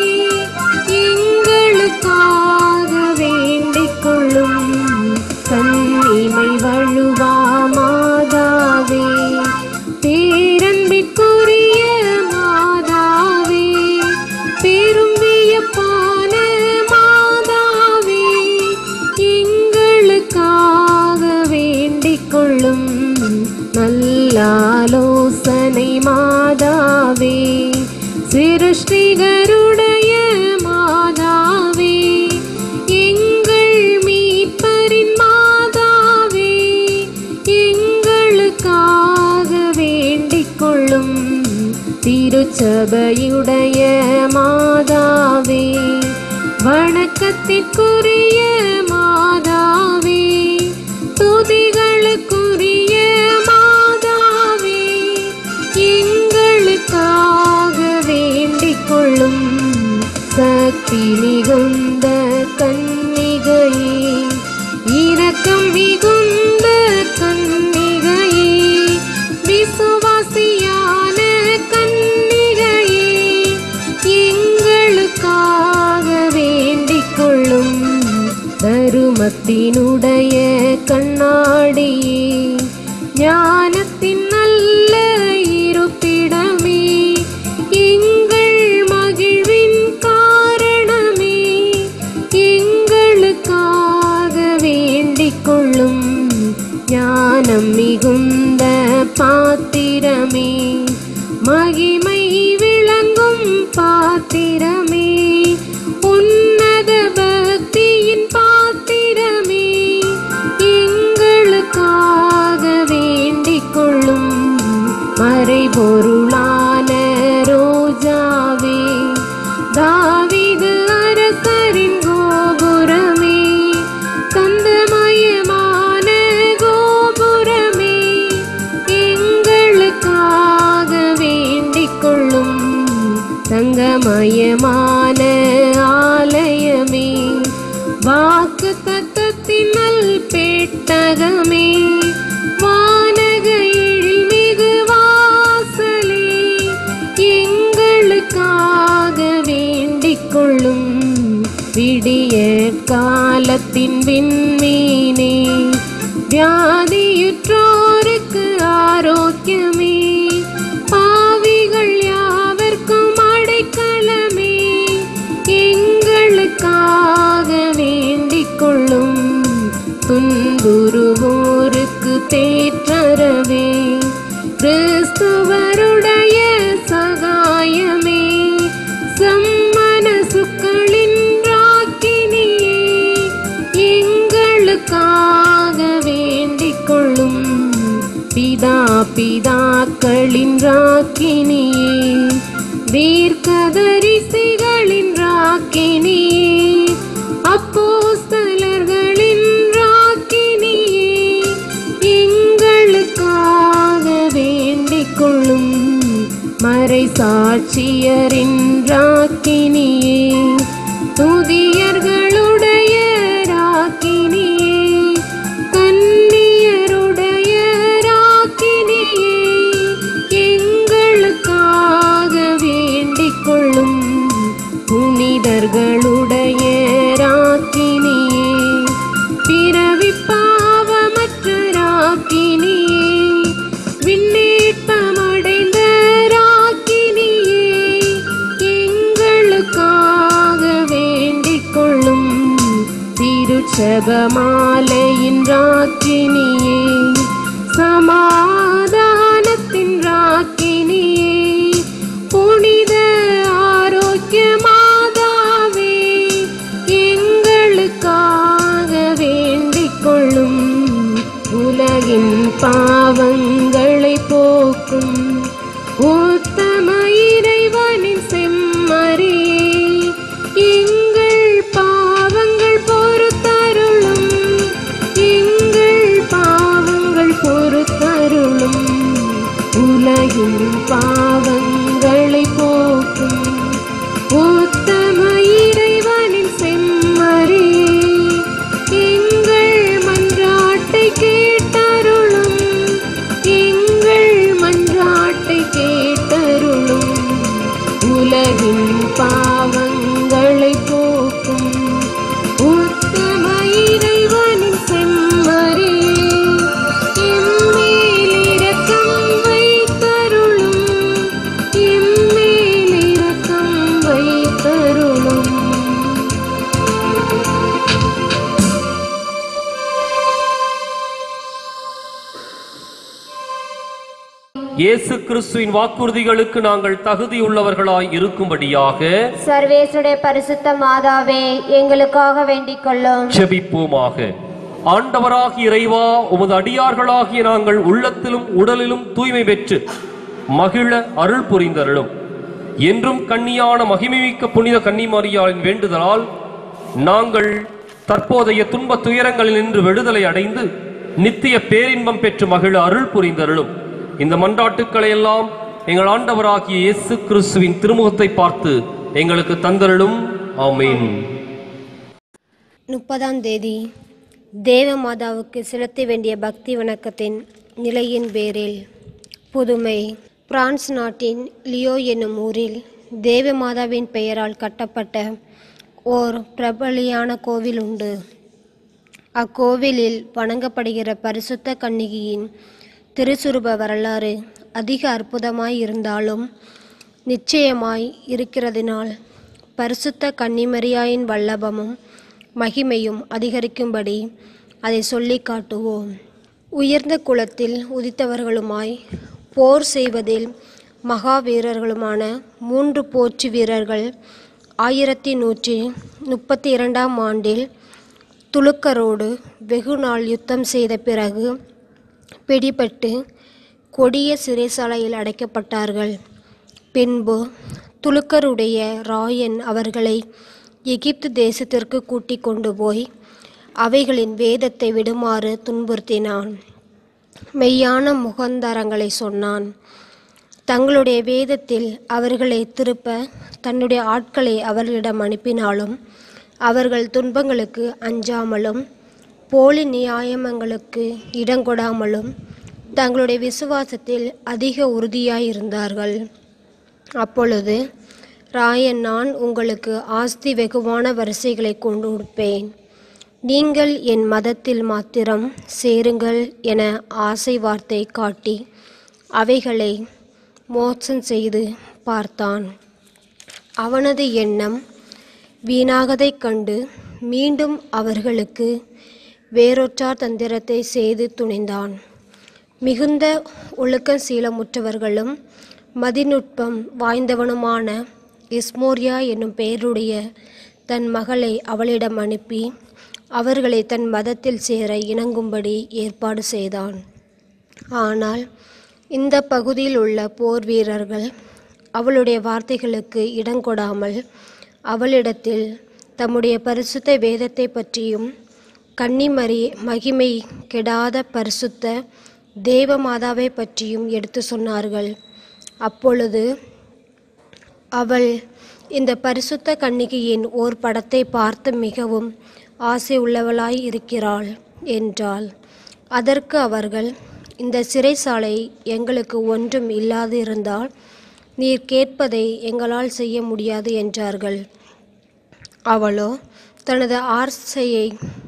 எங்களுக்காக வேண்டிக் கொள்ளும் கன்னிமை வழுவா மாதாவே பேரன்பிற்குரிய மாதாவே பெரும் வியப்பான மாதாவே எங்களுக்காக வேண்டிக் கொள்ளும் நல்லாலோசனை மாதாவே சிருஷ்டிகருடைய மாதாவே எங்கள் மீட்பரின் மாதாவே எங்களுக்காக வேண்டிக் கொள்ளும் திருச்சபையுடைய மாதாவே வணக்கத்திற்குரிய மாதாவே துதிகளுக்குரிய மாதாவே எங்களுக்காக வேண்டிக் கொள்ளும் சக்தி மிகுந்த கன்னிகையே இரக்கம் மிகுந்த கன்னிகையே விசுவாசியான கன்னிகையே எங்களுக்காக வேண்டிக் கொள்ளும் தருமத்தினுடைய கண்ணாடியே ஞானத்தின் நல்ல இருப்பிடமே எங்கள் மகிழ்வின் காரணமே எங்களுக்காக வேண்டிக் கொள்ளும் ஞானம் மிகுந்த பாத்திரமே மகிமை விளங்கும் பாத்திரமே உன்னத பக்தியின் பாத்திரமே எங்களுக்காக வேண்டிக் கொள்ளும் மறைபொருளான ரோஜாவே தாவிது அரசரின் கோபுரமே தந்தமயமான கோபுரமே எங்களுக்காக வேண்டிக் கொள்ளும் தங்கமயமான ஆலயமே வாக்கு தத்தத்தின் நல் பெட்டகமே வானக எழில்மிகு வாசலே எங்களுக்காக வேண்டிக் கொள்ளும் விடிய காலத்தின் விண்மீனே வியாதியுற்றோருக்கு ஆரோக்கியமே பாவிகள் யாவர்க்கும் அடைக்கலமே எங்களுக்காக வேண்டிக் கொள்ளும் துன்புறுவோருக்கு தேற்றரவே கிறிஸ்துவருடைய சகாயமே சம்மனசுக்களின் ராக்கினியே எங்களுக்காக வேண்டிக் கொள்ளும் பிதா பிதாக்களின் ராக்கினியே தீர்க்கதரிசிகளின் ராக்கினியே அப்போஸ்தலர்களின் ராக்கினியே எங்களுக்காக வேண்டிக் கொள்ளும் மறை சாட்சியரின் ராக்கினியே துதியர்களுடைய ராக்கினியே கன்னியருடைய ராக்கினியே எங்களுக்காக வேண்டிக் கொள்ளும் புனிதர்களுடைய ராக்கினியே பிறவி பாவமற்ற ராக்கினியே விண்ணேற்பமடைந்த ராக்கினியே எங்களுக்காக வேண்டிக் கொள்ளும் திருச்சபமாலையின் ராக்கினியே சமாதானத்தின் ராக்கினியே பாவங்களை போக்கும் உத்தம இறைவனின் செம்மறியே எங்கள் பாவங்கள் பொறுத்தருளும் எங்கள் பாவங்கள் பொறுத்தருளும் உலகின் பாவங்களை போக்கும் உத்தம இறைவனின் செம்மறியே எங்கள் மன்றாட்டை கேட்டருளும் எங்கள் மன்றாட்டை கேட்டருளும் உலகின் பாவங்களை போக்கும் உத்தம இறைவனின் செம்மறியே எம்மேல் இரக்கம் வைத்தருளும் எம்மேல் இரக்கம் வைத்தருளும் இயேசு கிறிஸ்துவின் வாக்குறுதிகளுக்கு நாங்கள் தகுதியுள்ளவர்களாய் இருக்கும்படியாக சர்வேசுடைய பரிசுத்த மாதாவே எங்களுக்காக வேண்டிக் கொள்ளும் ஜெபிப்போமாக ஆண்டவராகிய இறைவா உமது அடியார்களாகிய நாங்கள் உள்ளத்திலும் உடலிலும் தூய்மை பெற்று மகிழ அருள் புரிந்தருளும் என்றும் கன்னியான மகிமைமிக்க புனித கன்னிமாரியாளின் வேண்டுதலால் நாங்கள் தற்போதைய துன்ப துயரங்களில் நின்று விடுதலை அடைந்து நித்திய பேரின்பம் பெற்று மகிழ அருள் புரிந்தருளும் இந்த மன்றாட்டுக்களை எல்லாம் எங்கள் ஆண்டவராகிய இயேசு கிறிஸ்துவின் திருமுகத்தை பார்த்து எங்களுக்கு தந்தருளும் ஆமென் முப்பதாம் தேதி தேவமாதாவுக்கு செலுத்த வேண்டிய பக்தி வணக்கத்தின் நிலையின் பேரில் புதுமை பிரான்ஸ் நாட்டின் லியோ என்னும் ஊரில் தேவமாதாவின் பெயரால் கட்டப்பட்ட ஓர் பிரபலியான கோவில் உண்டு அக்கோவிலில் வணங்கப்படுகிற பரிசுத்த கன்னிகையின் திருச்சுருப வரலாறு அதிக அற்புதமாய் இருந்தாலும் நிச்சயமாய் இருக்கிறதினால் பரிசுத்த கன்னிமரியாயின் வல்லபமும் மகிமையும் அதிகரிக்கும்படி அதை சொல்லி காட்டுவோம் உயர்ந்த குலத்தில் உதித்தவர்களுமாய் போர் செய்வதில் மகா வீரர்களுமான மூன்று போற்றி வீரர்கள் ஆயிரத்தி நூற்றி முப்பத்தி இரண்டாம் ஆண்டில் துலுக்கரோடு வெகு நாள் யுத்தம் செய்த பிறகு பிடிபட்டு கொடிய சிறைச்சாலையில் அடைக்கப்பட்டார்கள் பின்பு துலுக்கருடைய ராயன் அவர்களை எகிப்து தேசத்திற்கு கூட்டிக் கொண்டு போய் அவைகளின் வேதத்தை விடுமாறு துன்புறுத்தினான் மெய்யான முகந்தரங்களை சொன்னான் தங்களுடைய வேதத்தில் அவர்களை திருப்ப தன்னுடைய ஆட்களை அவர்களிடம் அனுப்பினாலும் அவர்கள் துன்பங்களுக்கு அஞ்சாமலும் போலி நியாயமங்களுக்கு இடங்கொடாமலும் தங்களுடைய விசுவாசத்தில் அதிக உறுதியாயிருந்தார்கள் அப்பொழுது ராயன் நான் உங்களுக்கு ஆஸ்தி வெகுவான வரிசைகளை கொண்டு கொடுப்பேன் நீங்கள் என் மதத்தில் மாத்திரம் சேருங்கள் என ஆசை வார்த்தை காட்டி அவைகளை மோசம் செய்து பார்த்தான் அவனது எண்ணம் வீணாகதைக் கண்டு மீண்டும் அவர்களுக்கு வேறொற்றார் தந்திரத்தை செய்து துணிந்தான் மிகுந்த ஒழுக்க சீலமுற்றவர்களும் மதிநுட்பம் வாய்ந்தவனுமான இஸ்மோரியா என்னும் பெயருடைய தன் மகளை அவளிடம் அனுப்பி அவர்களை தன் மதத்தில் சேர இணங்கும்படி ஏற்பாடு செய்தான் ஆனால் இந்த பகுதியில் உள்ள போர் வீரர்கள் அவளுடைய வார்த்தைகளுக்கு இடங்கொடாமல் அவளிடத்தில் தம்முடைய பரிசுத்த வேதத்தை பற்றியும் கன்னிமரி மகிமை கெடாத பரிசுத்த தேவமாதாவை பற்றியும் எடுத்து சொன்னார்கள் அப்பொழுது அவள் இந்த பரிசுத்த கன்னிகையின் ஓர் படத்தை பார்த்து மிகவும் ஆசை உள்ளவளாய் இருக்கிறாள் என்றாள் அதற்கு அவர்கள் இந்த சிறைசாலை எங்களுக்கு ஒன்றும் இல்லாதிருந்தால் நீர் கேட்பதை எங்களால் செய்ய முடியாது என்றார்கள் அவளோ தனது ஆசையை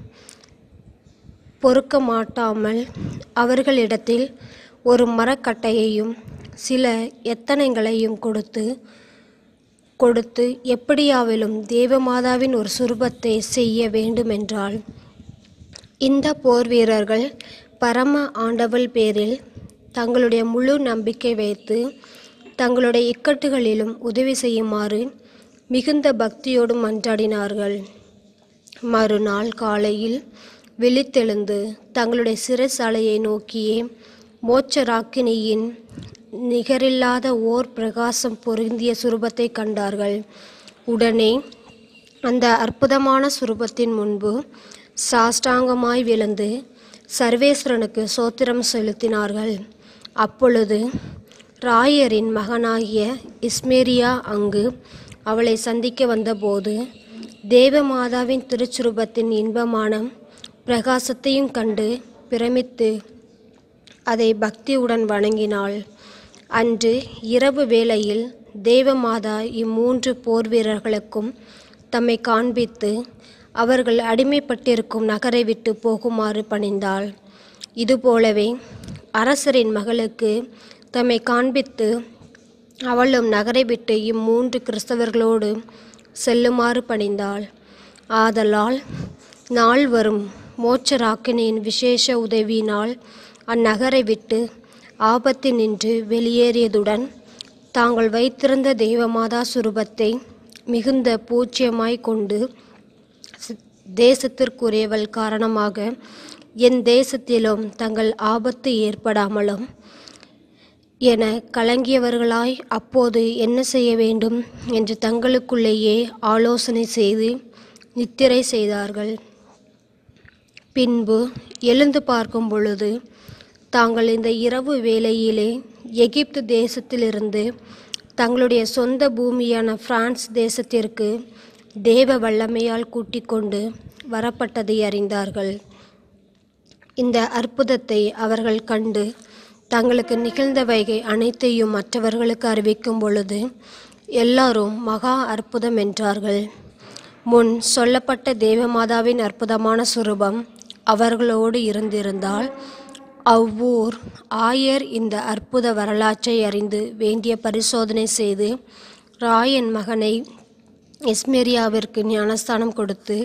பொறுக்க மாட்டாமல் அவர்களிடத்தில் ஒரு மரக்கட்டையையும் சில எத்தனைகளையும் கொடுத்து கொடுத்து எப்படியாவிலும் தேவமாதாவின் ஒரு சுரூபத்தை செய்ய வேண்டுமென்றாள் இந்த போர் வீரர்கள் பரம ஆண்டவள் பேரில் தங்களுடைய முழு நம்பிக்கை வைத்து தங்களுடைய இக்கட்டுகளிலும் உதவி செய்யுமாறு மிகுந்த பக்தியோடு மன்றாடினார்கள் மறுநாள் காலையில் விழித்தெழுந்து தங்களுடைய சிறைசாலையை நோக்கியே மோட்சராக்கினியின் நிகரில்லாத ஓர் பிரகாசம் பொருந்திய சுரூபத்தை கண்டார்கள் உடனே அந்த அற்புதமான சுரூபத்தின் முன்பு சாஷ்டாங்கமாய் விழுந்து சர்வேஸ்வரனுக்கு சோத்திரம் செலுத்தினார்கள் அப்பொழுது ராயரின் மகனாகிய இஸ்மேரியா அங்கு அவளை சந்திக்க வந்தபோது தேவமாதாவின் திருச்சுரூபத்தின் இன்பமான பிரகாசத்தையும் கண்டு பிரமித்து அதை பக்தியுடன் வணங்கினாள் அன்று இரவு வேளையில் தேவமாதா இம்மூன்று போர் வீரர்களுக்கும் தம்மை காண்பித்து அவர்கள் அடிமைப்பட்டிருக்கும் நகரை விட்டு போகுமாறு பணிந்தாள் இதுபோலவே அரசரின் மகளுக்கு தம்மை காண்பித்து அவளும் நகரை விட்டு இம்மூன்று கிறிஸ்தவர்களோடு செல்லுமாறு பணிந்தாள் ஆதலால் நாள் வரும் மோட்சராக்கினியின் விசேஷ உதவியினால் அந்நகரை விட்டு ஆபத்து நின்று வெளியேறியதுடன் தாங்கள் வைத்திருந்த தெய்வமாதா சுரூபத்தை மிகுந்த பூச்சியமாய் கொண்டு சி- தேசத்திற்குரியவள் காரணமாக என் தேசத்திலும் தங்கள் ஆபத்து ஏற்படாமலும் என கலங்கியவர்களாய் அப்போது என்ன செய்ய வேண்டும் என்று தங்களுக்குள்ளேயே ஆலோசனை செய்து நித்திரை செய்தார்கள் பின்பு எழுந்து பார்க்கும் பொழுது தாங்கள் இந்த இரவு வேளையிலே எகிப்து தேசத்திலிருந்து தங்களுடைய சொந்த பூமியான பிரான்ஸ் தேசத்திற்கு தேவ வல்லமையால் கூட்டிக் கொண்டு வரப்பட்டதை அறிந்தார்கள் இந்த அற்புதத்தை அவர்கள் கண்டு தங்களுக்கு நிகழ்ந்தவைகை அனைத்தையும் மற்றவர்களுக்கு அறிவிக்கும் பொழுது எல்லாரும் மகா அற்புதம் என்றார்கள் முன் சொல்லப்பட்ட தேவமாதாவின் அற்புதமான சுரூபம் அவர்களோடு இருந்திருந்தால் அவ்வூர் ஆயர் இந்த அற்புத வரலாற்றை அறிந்து வேண்டிய பரிசோதனை செய்து ராயன் மகனை எஸ்மேரியாவிற்கு ஞானஸ்தானம் கொடுத்து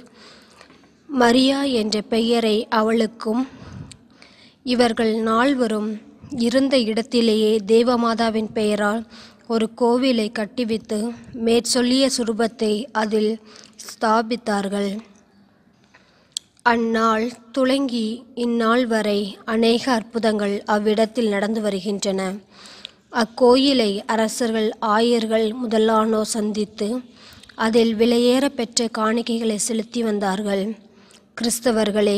மரியா என்ற பெயரை அவளுக்கும் இவர்கள் நால்வரும் இருந்த இடத்திலேயே தேவமாதாவின் பெயரால் ஒரு கோவிலை கட்டிவித்து மேற்சொல்லிய சுரூபத்தை அதில் ஸ்தாபித்தார்கள் அந்நாள் துளங்கி இந்நாள் வரை அநேக அற்புதங்கள் அவ்விடத்தில் நடந்து வருகின்றன அக்கோயிலை அரசர்கள் ஆயர்கள் முதலானோர் சந்தித்து அதில் விலையேற பெற்ற காணிக்கைகளை செலுத்தி வந்தார்கள் கிறிஸ்தவர்களே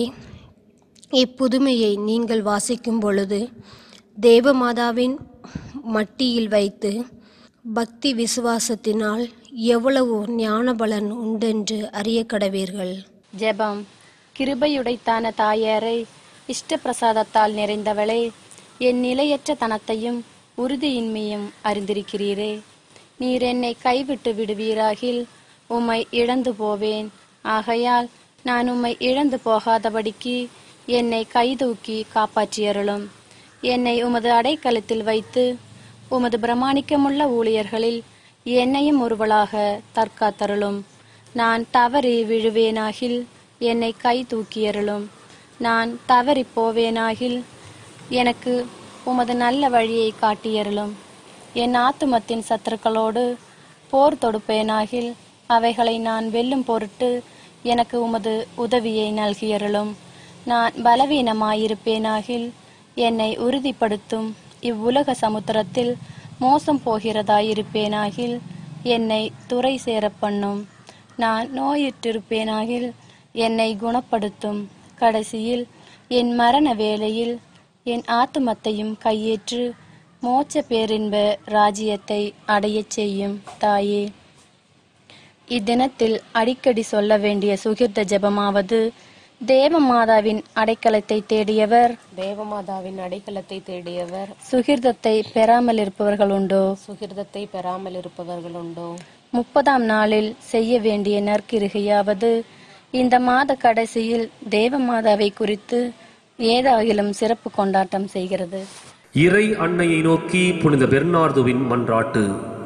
இப்புதுமையை நீங்கள் வாசிக்கும் பொழுது தேவமாதாவின் மட்டியில் வைத்து பக்தி விசுவாசத்தினால் எவ்வளவு ஞானபலன் உண்டென்று அறிய கடவீர்கள் ஜெபம் கிருபையுடைத்தான தாயாரை இஷ்ட பிரசாதத்தால் நிறைந்தவளே என் நிலையற்ற தனத்தையும் உறுதியின்மையும் அறிந்திருக்கிறீரே நீர் என்னை கைவிட்டு விடுவீராகில் உம்மை இழந்து போவேன் ஆகையால் நான் உம்மை இழந்து போகாதபடிக்கு என்னை கைதூக்கி காப்பாற்றியருளும் என்னை உமது அடைக்கலத்தில் வைத்து உமது பிரமாணிக்கமுள்ள ஊழியர்களில் என்னையும் ஒருவளாக தற்காத்தருளும் நான் தவறி விழுவேனாகில் என்னை கை தூக்கியருளும் நான் தவறி போவேனாகில் எனக்கு உமது நல்ல வழியை காட்டியருளும் என் ஆத்துமத்தின் சத்துருக்களோடு போர் தொடுப்பேனாகில் அவைகளை நான் வெல்லும் பொருட்டு எனக்கு உமது உதவியை நல்கியருளும் நான் பலவீனமாயிருப்பேனாகில் என்னை உறுதிப்படுத்தும் இவ்வுலக சமுத்திரத்தில் மோசம் போகிறதாயிருப்பேனாகில் என்னை துறை சேரப் பண்ணும் நான் நோயுற்றிருப்பேனாகில் என்னை குணப்படுத்தும் கடைசியில் என் மரண வேளையில் என் ஆத்துமத்தையும் கையேற்று மோட்ச பேரின்ப ராஜ்யத்தை அடையச் செய்யும் தாயே இத்தினத்தில் அடிக்கடி சொல்ல வேண்டிய சுகிர்த ஜெபமாவது தேவமாதாவின் அடைக்கலத்தை தேடியவர் தேவமாதாவின் அடைக்கலத்தை தேடியவர் சுகிர்தத்தை பெறாமல் இருப்பவர்கள் உண்டோ சுகிர்தத்தை பெறாமல் இருப்பவர்கள் உண்டோ முப்பதாம் நாளில் செய்ய வேண்டிய நற்கிருகையாவது இந்த மாத கடைசியில் தேவமாதாவை குறித்து ஏதாகிலும் சிறப்பு கொண்டாட்டம் செய்கிறது இறை அன்னையை நோக்கி புனித பெர்னார்துவின் மன்றாட்டு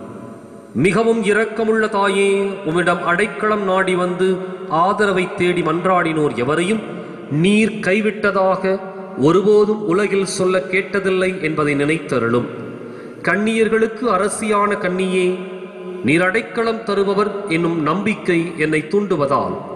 மிகவும் இரக்கமுள்ள தாயே உம்மிடம் அடைக்கலம் நாடி வந்து ஆதரவை தேடி மன்றாடினோர் எவரையும் நீர் கைவிட்டதாக ஒருபோதும் உலகில் சொல்ல கேட்டதில்லை என்பதை நினைத்தருளும் கண்ணியர்களுக்கு அரசியான கண்ணியே நீர் அடைக்கலம் தருபவர் என்னும் நம்பிக்கை என்னை தூண்டுவதால்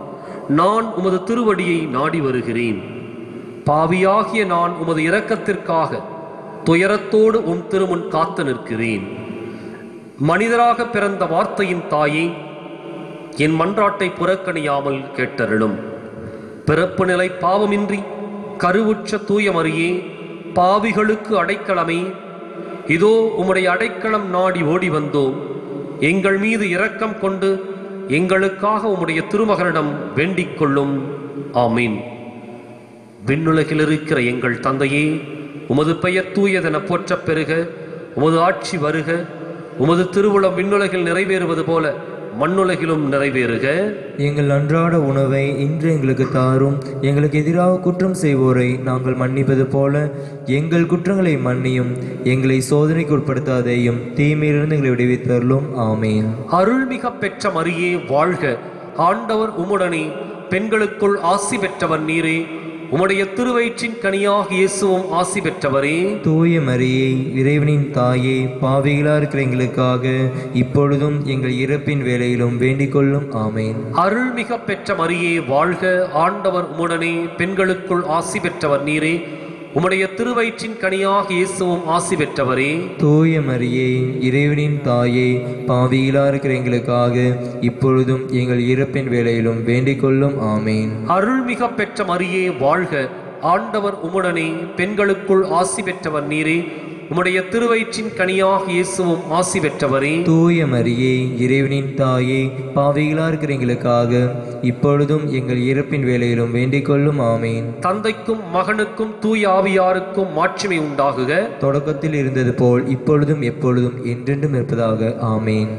நான் உமது திருவடியை நாடி வருகிறேன் பாவியாகிய நான் உமது இரக்கத்திற்காக துயரத்தோடு உன் திருமுன் காத்து நிற்கிறேன் மனிதராக பிறந்த வார்த்தையின் தாயே என் மன்றாட்டை புறக்கணியாமல் கேட்டருளும் பிறப்பு நிலை பாவமின்றி கருவுற்ற தூய மரியே பாவிகளுக்கு அடைக்கலமே இதோ உம்முடைய அடைக்கலம் நாடி ஓடி வந்தோம் எங்கள் மீது இரக்கம் கொண்டு எங்களுக்காக உம்முடைய திருமகனிடம் வேண்டிக் கொள்ளும் ஆமீன் விண்ணுலகில் இருக்கிற எங்கள் தந்தையே உமது பெயர் தூயதென போற்றப் பெறுக உமது ஆட்சி வருக உமது திருவுளம் விண்ணுலகில் நிறைவேறுவது போல மண்ணுலகிலும் நிறைவேறுக எங்கள் அன்றாட உணவை இன்று எங்களுக்கு தாரும் எங்களுக்கு எதிராக குற்றம் செய்வோரை நாங்கள் மன்னிப்பது போல எங்கள் குற்றங்களை மன்னியும் எங்களை சோதனைக்கு உட்படுத்தாதேயும் தீமையிலிருந்து எங்களை விடுவித்தருளும் ஆமீன் அருள்மிக பெற்ற மரியே வாழ்க ஆண்டவர் உம்முடனே பெண்களுக்குள் ஆசி பெற்றவர் நீரே உம்முடைய திருவயிற்றின் கனியாக இயேசுவும் ஆசி பெற்றவரே தூய மரியே இறைவனின் தாயே பாவிகளா இருக்கிற எங்களுக்காக இப்பொழுதும் எங்கள் இறப்பின் வேளையிலும் வேண்டிக் கொள்ளும் ஆமேன் அருள்மிக பெற்ற மரியே வாழ்க ஆண்டவர் உம்முடனே பெண்களுக்குள் ஆசி பெற்றவர் நீரே உம்முடைய திருவயிற்றின் கனியாக இயேசுவும் ஆசி பெற்றவரே தூய மரியே இறைவனின் தாயே பாவிகளா இருக்கிற எங்களுக்காக இப்பொழுதும் எங்கள் இறப்பின் வேளையிலும் வேண்டிக் கொள்ளும் ஆமேன் அருள்மிக பெற்ற மரியே வாழ்க ஆண்டவர் உம்முடனே பெண்களுக்குள் ஆசி பெற்றவர் நீரே உம்முடைய திருவயிற்றின் கனியாக இயேசுவும் ஆசி பெற்றவரே தூய மரியே இறைவனின் தாயே பாவிகளா இருக்கிற எங்களுக்காக இப்பொழுதும் எங்கள் இறப்பின் வேளையிலும் வேண்டிக் கொள்ளும் ஆமேன் தந்தைக்கும் மகனுக்கும் தூய ஆவியாருக்கும் மாட்சிமை உண்டாகுக தொடக்கத்தில் இருந்தது போல் இப்பொழுதும் எப்பொழுதும் என்றென்றும் இருப்பதாக ஆமேன்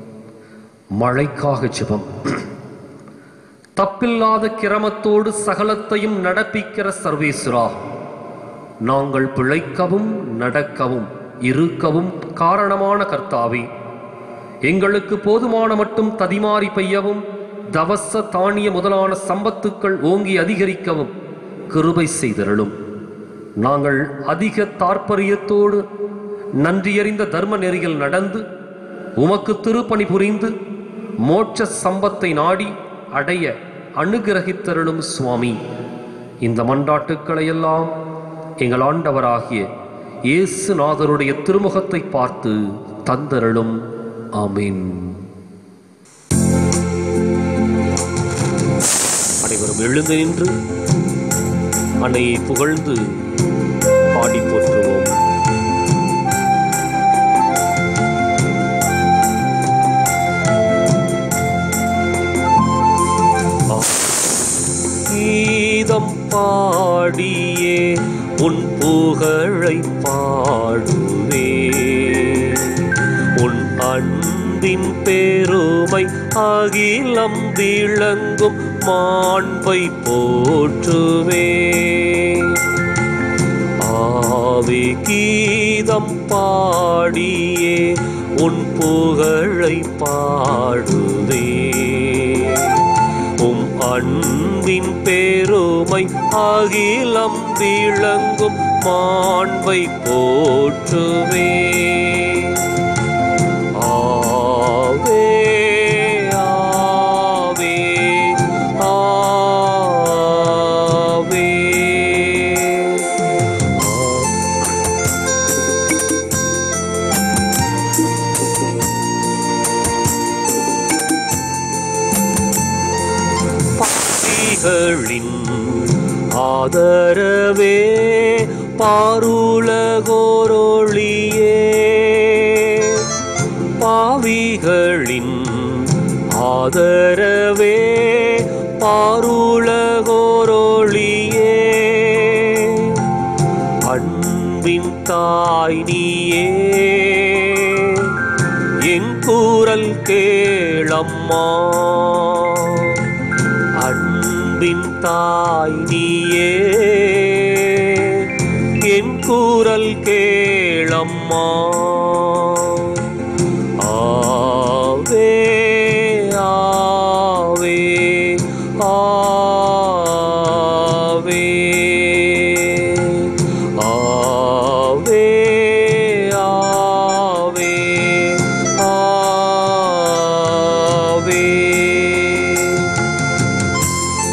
மழைக்காக ஜெபம் தப்பில்லாத கிரமத்தோடு சகலத்தையும் நடப்பிக்கிற சர்வேஸ்வரா நாங்கள் பிழைக்கவும் நடக்கவும் இருக்கவும் காரணமான கர்த்தாவே எங்களுக்கு போதுமான மட்டும் ததிமாறி பெய்யவும் தவச தானிய முதலான சம்பத்துக்கள் ஓங்கி அதிகரிக்கவும் கிருபை செய்தருளும் நாங்கள் அதிக தாற்பரியத்தோடு நன்றியறிந்த தர்ம நெறியில் நடந்து உமக்கு திருப்பணி புரிந்து மோட்ச சம்பத்தை நாடி அடைய அனுகிரகித்தருளும் சுவாமி இந்த மன்றாட்டுக்களை எல்லாம் எங்கள் ஆண்டவராகிய இயேசு நாதருடைய திருமுகத்தை பார்த்து தந்தருளும் ஆமீன் அனைவரும் எழுந்து நின்று அன்னையை புகழ்ந்து பாடி போற்றுவோம் கீதம் பாடியே உன் புகழை பாடுவே உன் அன்பின் பெருமை அகிலம் விளங்கும் மாண்பை போற்றுவே ஆவி கீதம் பாடியே உன் புகழை பாடுவே உம் அன்பின் பெருமை அகிலம் விளங்கும் மாண்பை போற்றுவே ஆவே ஆவே ஆவே பாவிகளின் ஆதரவே பாருலகோரொளியே பாவிகளின் ஆதரவே பாருலகோரொளியே அன்பின் தாய் நீயே என் கூறல் கேளம்மா அன்பின் தாய் நீயே என் கூறல் கேளம்மா ஆவே ஆவே ஆவே ஆவே ஆவே ஆவே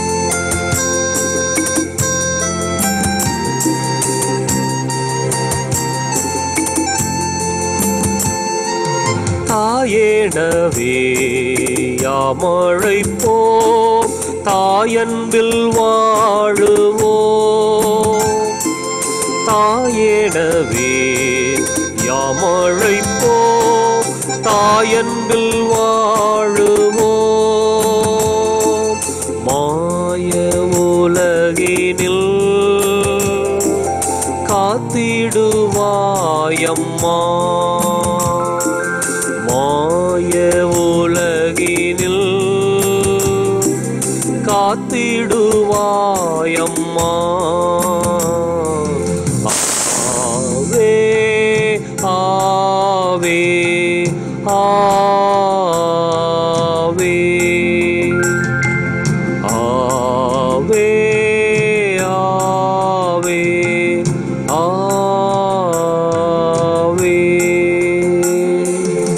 தாயெனவே யாமழைப்போம் தாயன்பில் வாழுவோம் தாயெனவே யாமழைப்போம் தாயன்பில் வாழுவோம் மாய உலகினில் காத்திடுவாயம்மா மாய உலகினில் காத்திடுவாயம்மா ஆவே ஆவே ஆவே ஆவே ஆவே ஆவே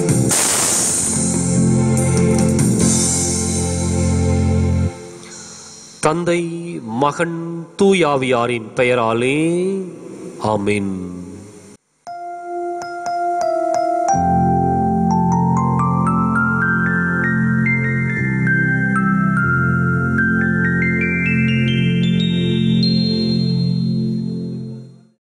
தந்தை மகன் தூயாவியாரின் பெயராலே ஆமென்